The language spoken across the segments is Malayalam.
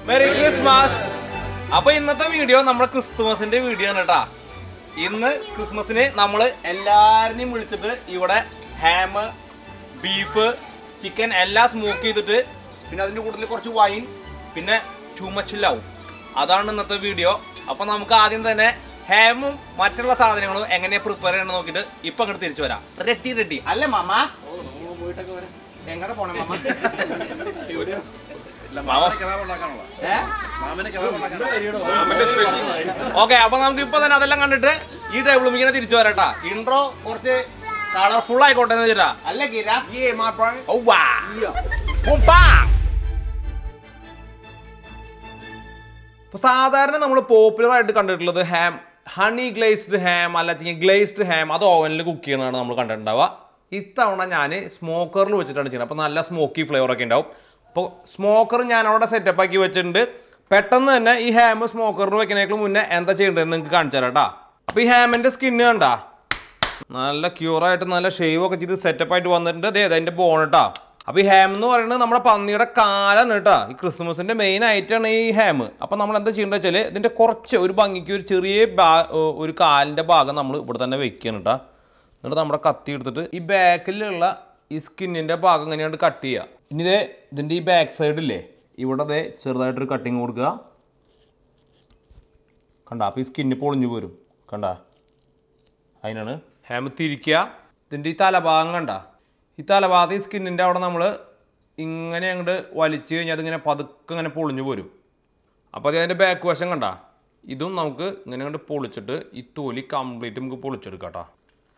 മെറി ക്രിസ്മസ് അപ്പൊ ഇന്നത്തെ വീഡിയോ നമ്മുടെ ക്രിസ്തുമസിന്റെ വീഡിയോ ആണ് കേട്ടാ ഇന്ന് ക്രിസ്മസിന് നമ്മൾ എല്ലാവരെയും വിളിച്ചിട്ട് ഇവിടെ ഹാം ബീഫ് ചിക്കൻ എല്ലാം സ്മോക്ക് ചെയ്തിട്ട് പിന്നെ അതിന്റെ കൂട്ടത്തിൽ കുറച്ച് വൈൻ പിന്നെ ടൂ മച്ച് ലവ് അതാണ് ഇന്നത്തെ വീഡിയോ അപ്പൊ നമുക്ക് ആദ്യം തന്നെ ഹാമും മറ്റുള്ള സാധനങ്ങളും എങ്ങനെ പ്രിപ്പയർ ചെയ്യണം നോക്കിയിട്ട് ഇപ്പൊ അങ്ങോട്ട് തിരിച്ചു വരാം റെഡി റെഡി അല്ലേ മാമ പോയിട്ടൊക്കെ വരാം എങ്ങനെ പോണേ മാമ ഓക്കെ അപ്പൊ നമുക്ക് ഇപ്പൊ തന്നെ അതെല്ലാം കണ്ടിട്ട് ഈ ടേബിൾ ഇങ്ങനെ തിരിച്ചു വരട്ടാ ഇൻട്രോ കുറച്ച് കളർഫുൾ ആയിക്കോട്ടെ എന്ന് വെച്ചിട്ടാ അല്ലേ കീര ഔവാ. ഉമ്പാ. ഇപ്പൊ സാധാരണ നമ്മൾ പോപ്പുലർ ആയിട്ട് കണ്ടിട്ടുള്ളത് ഹാം ഹണി ഗ്ലേസ്ഡ് ഹാം അല്ല ഗ്ലേസ്ഡ് ഹാം അത് ഓവനിൽ കുക്ക് ചെയ്യണതാണ് നമ്മൾ കണ്ടിട്ടുണ്ടാവുക ഇത്തവണ ഞാൻ സ്മോക്കറിൽ വെച്ചിട്ടാണ് ചെയ്യുന്നത് അപ്പോൾ നല്ല സ്മോക്കി ഫ്ലേവർ ഒക്കെ ഉണ്ടാവും അപ്പോൾ സ്മോക്കർ ഞാൻ അവിടെ സെറ്റപ്പ് ആക്കി വെച്ചിട്ടുണ്ട് പെട്ടെന്ന് തന്നെ ഈ ഹാം സ്മോക്കറിന് വെക്കുന്നതിനേക്കാൾ മുന്നേ എന്താ ചെയ്യേണ്ടതെന്ന് നിങ്ങൾക്ക് കാണിച്ചു തരാം കേട്ടോ അപ്പോൾ ഈ ഹാമിൻ്റെ സ്കിന്ന് കണ്ടാ നല്ല ക്യൂറായിട്ട് നല്ല ഷേവ് ഒക്കെ ചെയ്ത് സെറ്റപ്പ് ആയിട്ട് വന്നിട്ടുണ്ട് അതെ അതിന്റെ ബോണട്ടാ അപ്പൊ ഈ ഹാം എന്ന് പറയുന്നത് നമ്മുടെ പന്നിയുടെ കാലാണ് കേട്ടാ ഈ ക്രിസ്മസിന്റെ മെയിൻ ആയിട്ടാണ് ഈ ഹാം അപ്പൊ നമ്മൾ എന്താ ചെയ്യേണ്ടത് വെച്ചാൽ ഇതിന്റെ കുറച്ച് ഒരു ഭംഗിക്ക് ഒരു ചെറിയ ഭാ- ഒരു കാലിന്റെ ഭാഗം നമ്മൾ ഇവിടെ തന്നെ വെക്കണം കേട്ടാ എന്നിട്ട് നമ്മുടെ കത്തി എടുത്തിട്ട് ഈ ബാക്കിലുള്ള ഈ സ്കിന്നിന്റെ ഭാഗം ഇങ്ങനെയാണ്ട് കട്ട് ചെയ്യുക ഇനി ഇതേ ഇതിന്റെ ഈ ബാക്ക് സൈഡില്ലേ ഇവിടെ ദേ ചെറുതായിട്ടൊരു കട്ടിങ് കൊടുക്കുക കണ്ട അപ്പോൾ ഈ സ്കിന്ന് പൊളിഞ്ഞു പോരും കണ്ട അതിനാണ് ഹാമ് തിരിക്കുക ഇതിൻ്റെ ഈ തലഭാഗം കണ്ട ഈ തലഭാഗത്ത് ഈ സ്കിന്നിൻ്റെ അവിടെ നമ്മൾ ഇങ്ങനെ അങ്ങോട്ട് വലിച്ചു കഴിഞ്ഞാൽ അതിങ്ങനെ പതുക്കെ ഇങ്ങനെ പൊളിഞ്ഞു പോരും അപ്പോൾ അത് അതിൻ്റെ ബാക്ക് വശം കണ്ട ഇതും നമുക്ക് ഇങ്ങനെ അങ്ങോട്ട് പൊളിച്ചിട്ട് ഈ തൊലി കംപ്ലീറ്റ് നമുക്ക് പൊളിച്ചെടുക്കാം കേട്ടോ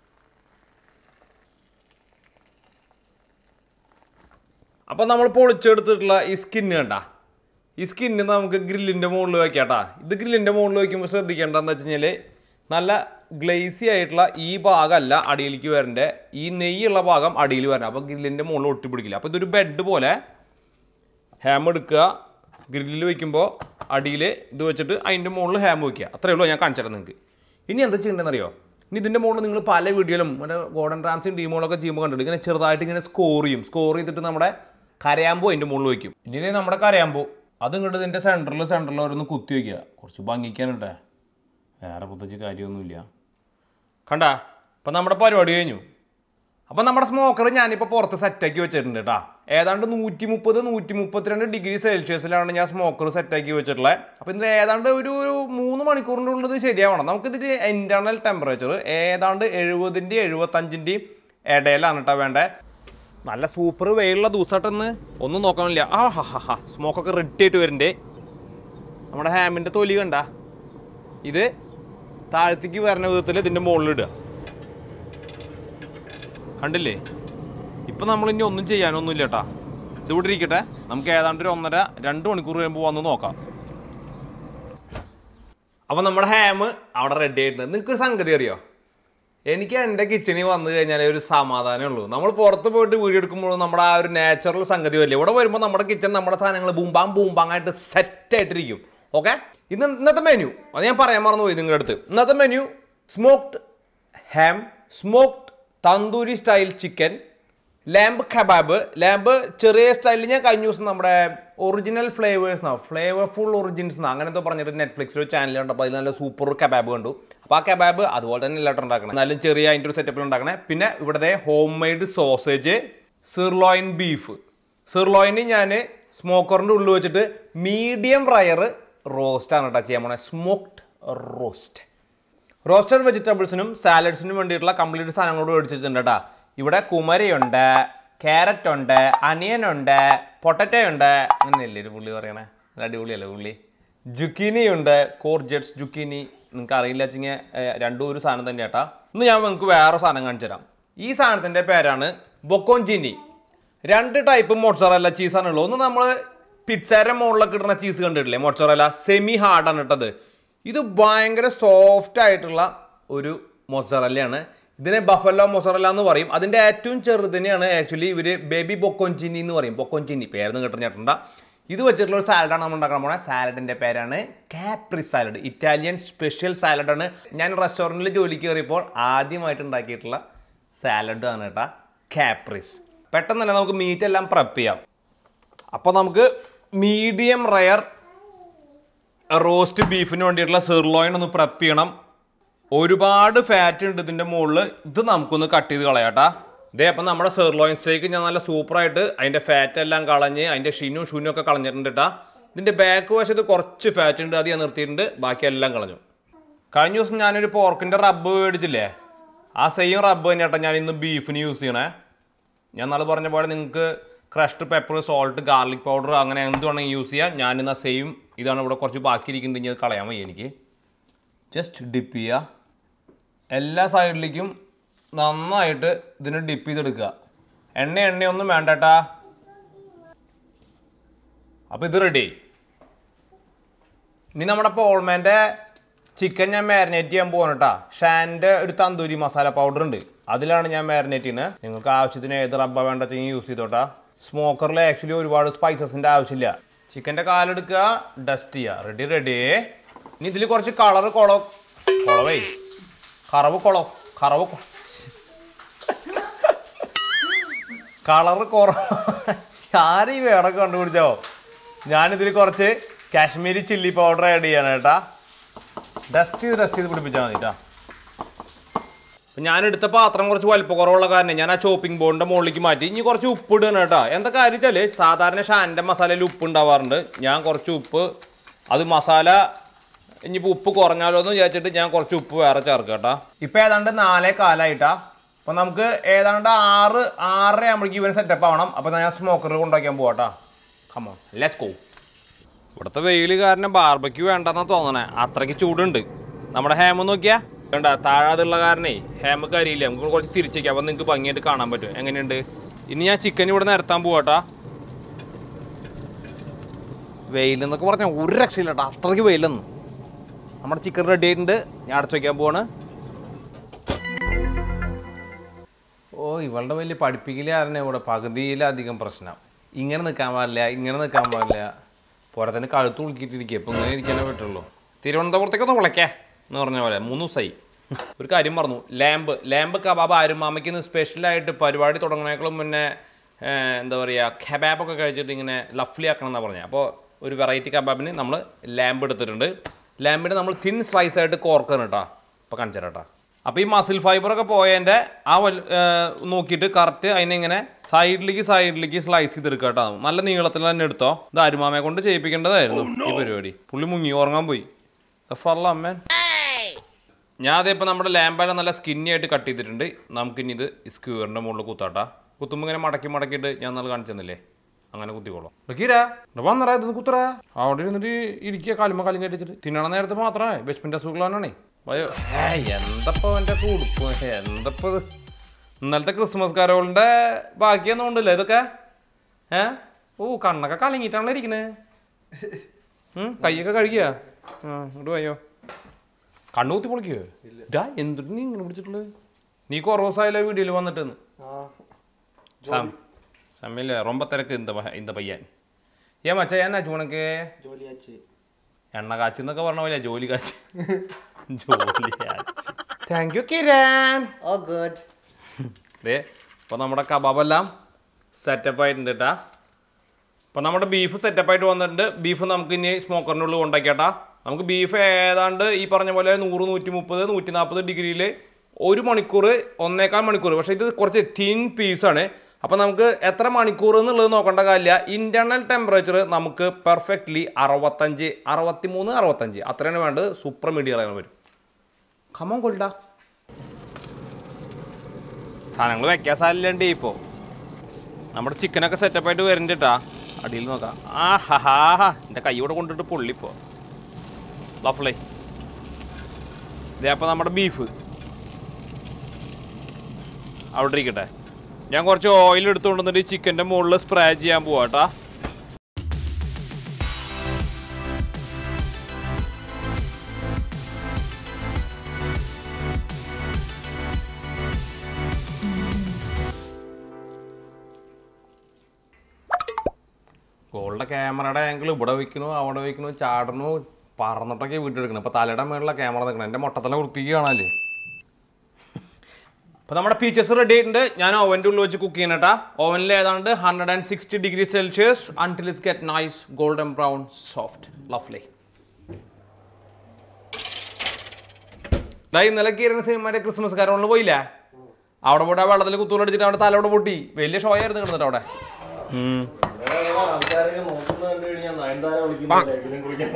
അപ്പോൾ നമ്മൾ പൊളിച്ചെടുത്തിട്ടുള്ള ഈ സ്കിന്ന് കണ്ട ഈ സ്കിന്ന് നമുക്ക് ഗ്രില്ലിൻ്റെ മുകളിൽ വെക്കാട്ടാ ഇത് ഗ്രില്ലിൻ്റെ മുകളിൽ വയ്ക്കുമ്പോൾ ശ്രദ്ധിക്കേണ്ടതെന്ന് വെച്ച് കഴിഞ്ഞാൽ നല്ല ഗ്ലേസി ആയിട്ടുള്ള ഈ ഭാഗമല്ല അടിയിലേക്ക് വരേണ്ട ഈ നെയ്യുള്ള ഭാഗം അടിയിൽ വരണം അപ്പോൾ ഗ്രില്ലിൻ്റെ മുകളിൽ ഒട്ടിപ്പിടിക്കില്ല അപ്പോൾ ഇതൊരു ബെഡ് പോലെ ഹാം എടുക്കുക ഗ്രില്ലിൽ വെക്കുമ്പോൾ അടിയിൽ ഇത് വെച്ചിട്ട് അതിൻ്റെ മുകളിൽ ഹാം വയ്ക്കുക അത്രയേ ഉള്ളൂ ഞാൻ കാണിച്ചു തരാം നിങ്ങൾക്ക് ഇനി എന്താ ചെയ്യേണ്ടതെന്നറിയോ ഇനി ഇതിൻ്റെ മുകളിൽ നിങ്ങൾ പല വീഡിയോയിലും മറ്റേ ഗോൾഡൻ റാംസും ടീമുകളൊക്കെ ചെയ്യുമ്പോൾ കണ്ടിട്ട് ഇങ്ങനെ ചെറുതായിട്ട് ഇങ്ങനെ സ്കോർ ചെയ്യും സ്കോർ ചെയ്തിട്ട് നമ്മുടെ കരയാമ്പോ അതിൻ്റെ മുകളിൽ വയ്ക്കും ഇനി ഇതേ നമ്മുടെ കരയാമ്പോ അത് ഇങ്ങോട്ട് ഇതിൻ്റെ സെൻറ്ററിൽ സെൻറ്ററിൽ ഓരോന്ന് കുത്തി വയ്ക്കുക കുറച്ച് ഭംഗിക്കാനുണ്ടേ വേറെ പ്രത്യേകിച്ച് കാര്യമൊന്നുമില്ല കണ്ട അപ്പം നമ്മുടെ പരിപാടി കഴിഞ്ഞു അപ്പം നമ്മുടെ സ്മോക്കർ ഞാനിപ്പോൾ പുറത്ത് സെറ്റാക്കി വെച്ചിട്ടുണ്ട് കേട്ടോ ഏതാണ്ട് നൂറ്റി മുപ്പത് നൂറ്റി മുപ്പത്തിരണ്ട് ഡിഗ്രി സെൽഷ്യസിലാണ് ഞാൻ സ്മോക്കർ സെറ്റാക്കി വെച്ചിട്ടുള്ളത് അപ്പോൾ ഇതിന് ഏതാണ്ട് ഒരു ഒരു മൂന്ന് മണിക്കൂറിൻ്റെ ഉള്ളത് ശരിയാവണം നമുക്കിതിൻ്റെ ഇൻറ്റേർണൽ ടെമ്പറേച്ചർ ഏതാണ്ട് എഴുപതിൻ്റെയും എഴുപത്തഞ്ചിൻ്റെയും ഇടയിലാണ് കേട്ടോ വേണ്ടേ നല്ല സൂപ്പർ വെയിലുള്ള ദിവസമായിട്ടെന്ന് ഒന്നും നോക്കാനില്ല ആ ഹാ ഹാ ഹാ സ്മോക്കൊക്കെ റെഡി ആയിട്ട് വരുന്നുണ്ട് നമ്മുടെ ഹാമിൻ്റെ തൊലി കണ്ട ഇത് താഴത്തേക്ക് വരുന്ന വിധത്തിൽ ഇതിൻ്റെ മുകളിലിടുക കണ്ടില്ലേ ഇപ്പം നമ്മൾ ഇനി ഒന്നും ചെയ്യാനൊന്നുമില്ല കേട്ടാ ഇതിവിടെ ഇരിക്കട്ടെ നമുക്ക് ഏതാണ്ട് ഒരു ഒന്നര രണ്ട് മണിക്കൂർ കഴിയുമ്പോൾ വന്ന് നോക്കാം അപ്പം നമ്മുടെ ഹാം അവിടെ റെഡി ആയിട്ടുണ്ട് നിങ്ങൾക്കൊരു സംഗതി അറിയോ എനിക്ക് എൻ്റെ കിച്ചണിൽ വന്നു കഴിഞ്ഞാൽ ഒരു സമാധാനമേ ഉള്ളൂ നമ്മൾ പുറത്ത് പോയിട്ട് വീഡിയോ എടുക്കുമ്പോൾ നമ്മുടെ ആ ഒരു നാച്ചുറൽ സംഗതി വരില്ല ഇവിടെ വരുമ്പോൾ നമ്മുടെ കിച്ചൺ നമ്മുടെ സാധനങ്ങൾ ബൂമ്പാങ് ബൂമ്പാങ് ആയിട്ട് സെറ്റ് ആയിട്ടിരിക്കും ഓക്കെ ഇന്ന് ഇന്നത്തെ മെനു അത് ഞാൻ പറയാൻ മറന്നു പോയി നിങ്ങളുടെ അടുത്ത് ഇന്നത്തെ menu smoked ham smoked tandoori style chicken lamb kebab lamb ചെറിയ സ്റ്റൈലിൽ ഞാൻ കഴിഞ്ഞ ദിവസം നമ്മുടെ ഒറിജിനൽ ഫ്ലേവേഴ്സ് എന്നാ ഫ്ലേവർഫുൾ ഒറിജിൻസ് എന്നാ അങ്ങനെ എന്തോ പറഞ്ഞിട്ട് നെറ്റ്ഫ്ലിക്സിൽ ഒരു ചാനൽ കണ്ടപ്പോൾ അതിൽ നല്ല സൂപ്പർ കബാബ് കണ്ടു അപ്പോൾ ആ കബാബ് അതുപോലെ തന്നെ എല്ലായിട്ടും ഉണ്ടാക്കണം എന്നാലും ചെറിയ അതിൻ്റെ ഒരു സെറ്റപ്പിൽ ഉണ്ടാക്കണേ പിന്നെ ഇവിടുത്തെ home made sausage sirloin beef സിർലോയിന് ഞാൻ സ്മോക്കറിൻ്റെ ഉള്ളിൽ വെച്ചിട്ട് മീഡിയം റയർ റോസ്റ്റ് ആണ് കേട്ടോ ചെയ്യാൻ പോണേ സ്മോക്ഡ് റോസ്റ്റ് റോസ്റ്റഡ് വെജിറ്റബിൾസിനും സാലഡ്സിനും വേണ്ടിയിട്ടുള്ള കംപ്ലീറ്റ് സാധനങ്ങളോട് മേടിച്ച് വെച്ചിട്ടുണ്ട് കേട്ടോ ഇവിടെ കുമരയുണ്ട് ക്യാരറ്റ് ഉണ്ട് അനിയൻ ഉണ്ട് പൊട്ടറ്റോ ഉണ്ട് അങ്ങനെയല്ലേ ഒരു പുള്ളി പറയണേ നല്ല അടിപൊളിയല്ലേ പുള്ളി ജുക്കീനി ഉണ്ട് കോർജറ്റ്സ് ജുക്കീനി നിങ്ങൾക്ക് അറിയില്ല വെച്ചിങ്ങനെ രണ്ടും ഒരു സാധനം തന്നെ കേട്ടാ ഇന്ന് ഞാൻ നിങ്ങൾക്ക് വേറെ സാധനം കാണിച്ചു തരാം ഈ സാധനത്തിൻ്റെ പേരാണ് ബൊക്കോഞ്ചിനി രണ്ട് ടൈപ്പ് മൊട്സറല്ല ചീസാണുള്ളത് ഒന്ന് നമ്മൾ പിസ്സയുടെ മുകളിലൊക്കെ ഇടുന്ന ചീസ് കണ്ടിട്ടില്ലേ മൊട്സറല്ല സെമി ഹാർഡാണ് ഇട്ടത് ഇത് ഭയങ്കര സോഫ്റ്റ് ആയിട്ടുള്ള ഒരു മൊസറല്ലയാണ് ഇതിനെ ബഫല്ലോ മൊസറല്ല എന്ന് പറയും അതിൻ്റെ ഏറ്റവും ചെറുതിനെയാണ് ആക്ച്വലി ഇവർ ബേബി ബൊക്കോഞ്ചിനി എന്ന് പറയും ബൊക്കോഞ്ചിനി പേരെന്ന് കിട്ടുന്ന ചേട്ടണ്ട ഇത് വെച്ചിട്ടുള്ള ഒരു സാലഡാണ് നമ്മൾ ഉണ്ടാക്കാൻ പോണത് സാലഡിൻ്റെ പേരാണ് കാപ്രി സാലഡ് ഇറ്റാലിയൻ സ്പെഷ്യൽ സാലഡാണ് ഞാൻ റെസ്റ്റോറൻറ്റിൽ ജോലിക്ക് കയറിയപ്പോൾ ആദ്യമായിട്ട് ഉണ്ടാക്കിയിട്ടുള്ള സാലഡ് ആണ് കേട്ടാ കാപ്രിസ് പെട്ടെന്ന് തന്നെ നമുക്ക് മീറ്റ് എല്ലാം പ്രപ്പ് ചെയ്യാം അപ്പോൾ നമുക്ക് മീഡിയം റയർ റോസ്റ്റ് ബീഫിന് വേണ്ടിയിട്ടുള്ള സിർലോയിൻ ഒന്ന് പ്രപ്പ് ചെയ്യണം ഒരുപാട് ഫാറ്റ് ഉണ്ട് ഇതിൻ്റെ മുകളിൽ ഇത് നമുക്കൊന്ന് കട്ട് ചെയ്ത് കളയാട്ടാ ഇതേ അപ്പം നമ്മുടെ സെർലോയിൻ സ്റ്റേക്ക് ഞാൻ നല്ല സൂപ്പറായിട്ട് അതിൻ്റെ ഫാറ്റ് എല്ലാം കളഞ്ഞ് അതിൻ്റെ ഷിനും ഷുനും ഒക്കെ കളഞ്ഞിട്ടുണ്ട് കേട്ടാ ഇതിൻ്റെ ബാക്ക് വശത്ത് കുറച്ച് ഫാറ്റ് ഉണ്ട് അത് ഞാൻ നിർത്തിയിട്ടുണ്ട് ബാക്കി എല്ലാം കളഞ്ഞു കഴിഞ്ഞ ദിവസം ഞാനൊരു പോർക്കിൻ്റെ റബ്ബ് മേടിച്ചില്ലേ ആ സെയിം റബ്ബ് തന്നെയാട്ടോ ഞാൻ ഇന്ന് ബീഫിന് യൂസ് ചെയ്യണേ ഞാൻ നാളെ പറഞ്ഞ പോലെ നിങ്ങൾക്ക് crushed pepper salt garlic powder അങ്ങനെ എന്ത് വേണമെങ്കിൽ യൂസ് ചെയ്യാം ഞാനിന്ന് ആ സെയിം ഇതാണ് ഇവിടെ കുറച്ച് ബാക്കി ഇരിക്കുന്നുണ്ടെങ്കിൽ അത് കളയാൻ വയ്യ എനിക്ക് ജസ്റ്റ് ഡിപ്പ് ചെയ്യുക എല്ലാ സൈഡിലേക്കും നന്നായിട്ട് ഇതിനെ ഡിപ്പ് ചെയ്തെടുക്കുക എണ്ണ എണ്ണയൊന്നും വേണ്ടട്ടാ അപ്പോൾ ഇത് റെഡി ഇനി നമ്മുടെ പോൾമാൻ്റെ ചിക്കൻ ഞാൻ മാരിനേറ്റ് ചെയ്യാൻ പോകണം കേട്ടാ ഷാൻ്റെ ഒരു തന്തൂരി മസാല പൗഡർ ഉണ്ട് അതിലാണ് ഞാൻ മാരിനേറ്റ് ചെയ്യുന്നത് നിങ്ങൾക്ക് ആവശ്യത്തിന് ഏത് റബ്ബ വേണ്ട വെച്ചാൽ യൂസ് ചെയ്തോട്ടാ സ്മോക്കറിൽ ആക്ച്വലി ഒരുപാട് സ്പൈസസിൻ്റെ ആവശ്യമില്ല ചിക്കൻ്റെ കാലെടുക്കുക ഡസ്റ്റ് ചെയ്യുക റെഡി റെഡി ഇനി ഇതിൽ കുറച്ച് കളർ കുള കുളവേ കറവ് കുളം കറവ് കൊ- കളറ് കുറ ആരും ഈ വേടൊക്കെ കണ്ടുപിടിച്ചോ ഞാനിതിൽ കുറച്ച് കാശ്മീരി ചില്ലി പൗഡർ ആഡ് ചെയ്യാണ് കേട്ടാ ഡസ്റ്റ് ചെയ്ത് ഡസ്റ്റ് ചെയ്ത് പിടിപ്പിച്ചാൽ മതി കേട്ടാ അപ്പം ഞാൻ എടുത്ത പാത്രം കുറച്ച് വലിപ്പ കുറവുള്ള കാരണം ഞാൻ ആ ചോപ്പിംഗ് ബോർഡിൻ്റെ മുകളിലേക്ക് മാറ്റി ഇനി കുറച്ച് ഉപ്പ് ഇടുകയാണ് കേട്ടോ എന്താ കാര്യം വെച്ചാൽ സാധാരണ ഷാൻ്റെ മസാലയിൽ ഉപ്പ് ഉണ്ടാവാറുണ്ട് ഞാൻ കുറച്ച് ഉപ്പ് അത് മസാല ഇനിയിപ്പോൾ ഉപ്പ് കുറഞ്ഞാലോ എന്ന് വിചാരിച്ചിട്ട് ഞാൻ കുറച്ച് ഉപ്പ് വേറെ ചേർക്കാം കേട്ടോ ഇപ്പം ഏതാണ്ട് നാലേ കാലായിട്ടാ അപ്പം നമുക്ക് ഏതാണ്ട് ആറ് ആറര ആകുമ്പോഴേക്കും ഇവൻ സെറ്റപ്പ് ആവണം അപ്പം ഞാൻ സ്മോക്കർ കൊണ്ടുവയ്ക്കാൻ പോവാട്ടാ കമോൺ ലെറ്റ്സ് ഗോ ഇവിടുത്തെ വെയിൽ കാരണം ബാർബക്യൂ വേണ്ടെന്നാ തോന്നണേ അത്രയ്ക്ക് ചൂടുണ്ട് നമ്മുടെ ഹേമ നോക്കിയാ വേണ്ട താഴാതുള്ള കാരണേ ഹേമക്ക് അറിയില്ല നമുക്ക് കുറച്ച് തിരിച്ചേക്കാം അപ്പം നിങ്ങൾക്ക് ഭംഗിയായിട്ട് കാണാൻ പറ്റും എങ്ങനെയുണ്ട് ഇനി ഞാൻ ചിക്കൻ ഇവിടെ നിരത്താൻ പോവാട്ടാ വെയിൽ എന്നൊക്കെ പറഞ്ഞാൽ ഒരു രക്ഷയില്ല കേട്ടോ അത്രയ്ക്ക് വെയിലെന്ന് നമ്മുടെ ചിക്കൻ റെഡി ആയിട്ടുണ്ട് ഞാൻ അടച്ചു വയ്ക്കാൻ പോവാണ് ഓ ഇവളുടെ വലിയ പഠിപ്പിക്കൽ കാരണം ഇവിടെ പകുതിയിലധികം പ്രശ്നം ഇങ്ങനെ നിൽക്കാൻ പാടില്ല ഇങ്ങനെ നിൽക്കാൻ പാടില്ല പോരാ തന്നെ കഴുത്ത് ഉളുക്കിയിട്ടിരിക്കുക ഇപ്പം ഇങ്ങനെ ഇരിക്കാനേ പറ്റുള്ളൂ തിരുവനന്തപുരത്തേക്കൊന്ന് വിളക്കേ എന്ന് പറഞ്ഞ പോലെ മൂന്ന് ദിവസമായി ഒരു കാര്യം പറഞ്ഞു ലാമ്പ് ലാമ്പ് കബാബ് ആരുമാമയ്ക്ക് ഇന്ന് സ്പെഷ്യലായിട്ട് പരിപാടി തുടങ്ങുന്നതിനേക്കാളും മുന്നേ ഏർ, എന്താ പറയുക കബാബൊക്കെ കഴിച്ചിട്ട് ഇങ്ങനെ ലഫ്ലി ആക്കണം എന്നാണ് പറഞ്ഞത് അപ്പോൾ ഒരു വെറൈറ്റി കബാബിന് നമ്മൾ ലാമ്പ് എടുത്തിട്ടുണ്ട് ലാമ്പിന് നമ്മൾ തിൻ സ്ലൈസ് ആയിട്ട് കോർക്കണം കേട്ടോ അപ്പോൾ കാണിച്ചു തരാം കേട്ടോ അപ്പോൾ ഈ മസിൽ ഫൈബറൊക്കെ പോയതിൻ്റെ ആ വൽ ഏർ നോക്കിയിട്ട് കറക്റ്റ് അതിനെ ഇങ്ങനെ സൈഡിലേക്ക് സൈഡിലേക്ക് സ്ലൈസ് ചെയ്തെടുക്കുക കേട്ടോ നല്ല നീളത്തിൽ തന്നെ എടുത്തോ ഇത് അരുമാമയെ കൊണ്ട് ചെയ്യിപ്പിക്കേണ്ടതായിരുന്നു ഈ പരിപാടി പുള്ളി മുങ്ങി ഉറങ്ങാൻ പോയി ഫറല അമ്മേൻ ഞാൻ അതേ ഇപ്പോൾ നമ്മുടെ ലാമ്പെല്ലാം നല്ല സ്കിന്നി ആയിട്ട് കട്ട് ചെയ്തിട്ടുണ്ട് നമുക്കിനി ഇത് സ്ക്യൂറിൻ്റെ മുകളിൽ കുത്താട്ടാ കുത്തുമ്പോൾ ഇങ്ങനെ മടക്കി മടക്കിയിട്ട് ഞാൻ നല്ല കാണിച്ചു തന്നില്ലേ അങ്ങനെ കുത്തിക്കോളാം കീരാ വന്നറാ ഇതൊന്ന് കുത്തറാ അവിടെ ഇരുന്നിട്ട് ഇരിക്കുക കാലുമ്മ കാലും കയറ്റിച്ചിട്ട് തിന്നണ നേരത്തെ മാത്രമേ വിശപ്പിൻ്റെ അസുഖങ്ങളാണേ വയോ ഏ എന്തപ്പോ എൻ്റെ ഉടുപ്പ് എന്തപ്പോ ഇത് ഇന്നലത്തെ ക്രിസ്മസ് കാരോളിൻ്റെ ബാക്കിയൊന്നും ഉണ്ടല്ലോ ഇതൊക്കെ ഏ ഓ കണ്ണൊക്കെ കലങ്ങിയിട്ടാണല്ലോ ഇരിക്കുന്നത് ഉം, കൈയൊക്കെ കഴുകിയ ആ ഇങ്ങോട്ട് പോയോ കണ്ണൂത്തി പൊളിക്കോ ഡാ എന്തിട്ട് നീ ഇങ്ങനെ പിടിച്ചിട്ടുള്ളത് നീ കുറേ ദിവസമായല്ലോ വീഡിയോയിൽ വന്നിട്ടെന്ന് സാം സമയമില്ല ரொம்ப തിരക്ക് இந்த ப- இந்த പയ്യൻ ഏ മച്ചാ എന്നാച്ചു ഉണക്ക് ജോലിയാച്ച് എണ്ണ കാച്ചി എന്നൊക്കെ പറഞ്ഞ പോലെ ജോലി കാച്ചി ജോലി കാച്ചി thank you Kiran oh good ദേ ഇപ്പോൾ നമ്മുടെ കബാബെല്ലാം സെറ്റപ്പ് ആയിട്ടുണ്ട് കേട്ടാ അപ്പോൾ നമ്മുടെ ബീഫ് സെറ്റപ്പ് ആയിട്ട് വന്നിട്ടുണ്ട് ബീഫ് നമുക്ക് ഇനി സ്മോക്കറിനുള്ളിൽ കൊണ്ടാക്കിയാട്ടാ നമുക്ക് ബീഫ് ഏതാണ്ട് ഈ പറഞ്ഞ പോലെ നൂറ് നൂറ്റി മുപ്പത് നൂറ്റി നാൽപ്പത് ഡിഗ്രിയിൽ ഒരു മണിക്കൂർ ഒന്നേക്കാൽ മണിക്കൂർ പക്ഷേ ഇത് കുറച്ച് തിൻ പീസാണ് അപ്പോൾ നമുക്ക് എത്ര മണിക്കൂർ എന്നുള്ളത് നോക്കേണ്ട കാര്യമില്ല ഇൻറ്റർണൽ ടെമ്പറേച്ചർ നമുക്ക് പെർഫെക്റ്റ്ലി അറുപത്തഞ്ച് അറുപത്തി മൂന്ന് അറുപത്തഞ്ച് അത്രയാണ് വേണ്ടത് സൂപ്പർ മീഡിയം വരും കമോൺ കൊല്ലാ സാധനങ്ങൾ വെക്കാൻ സാധനമില്ലാണ്ട് ഇപ്പോൾ നമ്മുടെ ചിക്കനൊക്കെ സെറ്റപ്പ് ആയിട്ട് വരുന്നുണ്ട് കേട്ടാ അടിയിൽ നോക്കാം ആ ഹാ ഹാ എൻ്റെ കൈ കൂടെ കൊണ്ടിട്ട് പൊള്ളിപ്പോ ലഫ്ലേ ഇതേ അപ്പോൾ നമ്മുടെ ബീഫ് അവിടെ ഇരിക്കട്ടെ ഞാൻ കുറച്ച് ഓയിൽ എടുത്തുകൊണ്ട് വന്നിട്ട് ഈ ചിക്കൻ്റെ മുകളിൽ സ്പ്രേ ചെയ്യാൻ പോവാ കേട്ടാ ഗോൾഡ് ക്യാമറയുടെ ആംഗിൾ ഇവിടെ വെക്കണു അവിടെ വെക്കണു ചാടണു പറന്നിട്ടൊക്കെ വീട്ടിൽ എടുക്കണം അപ്പോൾ തലയുടെ മേളിലെ ക്യാമറ നിൽക്കണം എൻ്റെ മുട്ടത്തല വൃത്തിക്ക് കാണാല്ലേ അപ്പോൾ നമ്മുടെ പീച്ചസ് റെഡി ആയിട്ടുണ്ട് ഞാൻ ഓവൻ്റെ ഉള്ളിൽ വെച്ച് കുക്ക് ചെയ്യണട്ടാ ഓവനിൽ ഏതാണ്ട് hundred and sixty degree Celsius until it's get nice golden brown soft lovely ദാ ഇന്നലെ കിരണ സിനിമയുടെ ക്രിസ്മസ് കാരോണിൽ പോയില്ലേ അവിടെ പോയിട്ട് ആ വെള്ളത്തിൽ കുത്തൂലടിച്ചിട്ട് അവിടെ തലോടെ പൊട്ടി വലിയ ഷോ ആയിരുന്നു കിടന്നിട്ട് അവിടെ ഉം. ആൾക്കാരൊക്കെ നോക്കുന്ന കണ്ടു കഴിഞ്ഞാൽ നയൻതാര വിളിക്കുന്നില്ല എങ്കിലും കുളിക്കാൻ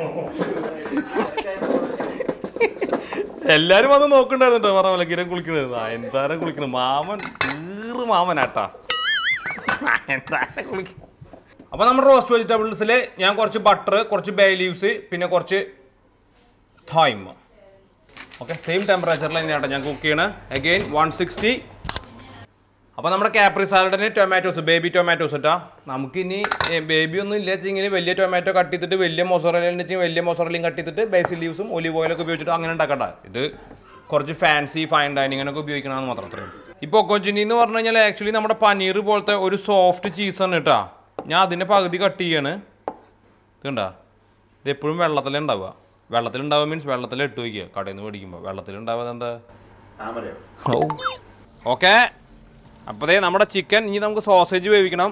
എല്ലാരും വന്ന് നോക്കണ്ടായിരുന്നു കേട്ടോ പറഞ്ഞ പോലെ കിരൺ കുളിക്കണത് എന്തായാലും കുളിക്കണത് മാമൻ തീറ് മാമനാട്ടാ എന്തായാലും കുളിക്ക അപ്പൊ നമ്മുടെ റോസ്റ്റ് വെജിറ്റബിൾസിൽ ഞാൻ കുറച്ച് ബട്ടർ കുറച്ച് ബേ ലീവ്സ് പിന്നെ കുറച്ച് തൈമ ഓക്കെ സെയിം ടെമ്പറേച്ചറിൽ തന്നെയാട്ടോ ഞാൻ കുക്ക് ചെയ്യണത് അഗെയിൻ വൺ സിക്സ്റ്റി അപ്പോൾ നമ്മുടെ കാപ്രി സാലഡിന് ടൊമാറ്റോസ് ബേബി ടൊമാറ്റോസ് ഇട്ടാ നമുക്കിനി ബേബി ഒന്നും ഇല്ല വെച്ചെങ്കിൽ വലിയ ടൊമാറ്റോ കട്ട് ചെയ്തിട്ട് വലിയ മൊസറലയും വെച്ചാൽ വലിയ മൊസറലയും കട്ട് ചെയ്തിട്ട് ബേസിൽ ലീവ്സും ഒലിവ് ഓയിലൊക്കെ ഉപയോഗിച്ചിട്ട് അങ്ങനെ ഉണ്ടാക്കണ്ട ഇത് കുറച്ച് ഫാൻസി ഫൈൻ ഡൈനിങ്ങിനൊക്കെ ഉപയോഗിക്കണമെന്ന് മാത്രം അത്രയും ഇപ്പോൾ കൊച്ചിനി എന്ന് പറഞ്ഞു കഴിഞ്ഞാൽ ആക്ച്വലി നമ്മുടെ പനീർ പോലത്തെ ഒരു സോഫ്റ്റ് ചീസാണ് കേട്ടാ ഞാൻ അതിൻ്റെ പകുതി കട്ട് ചെയ്യാണ് ഇത് കണ്ടാ ഇത് എപ്പോഴും വെള്ളത്തിലേ ഉണ്ടാവുക വെള്ളത്തിലുണ്ടാവുക മീൻസ് വെള്ളത്തിൽ ഇട്ട് വയ്ക്കുക കടയിൽ നിന്ന് മേടിക്കുമ്പോൾ വെള്ളത്തിലുണ്ടാവുക എന്താ താമരയോ ഓക്കെ അപ്പോൾ ദേ നമ്മുടെ ചിക്കൻ ഇനി നമുക്ക് സോസേജ് വേവിക്കണം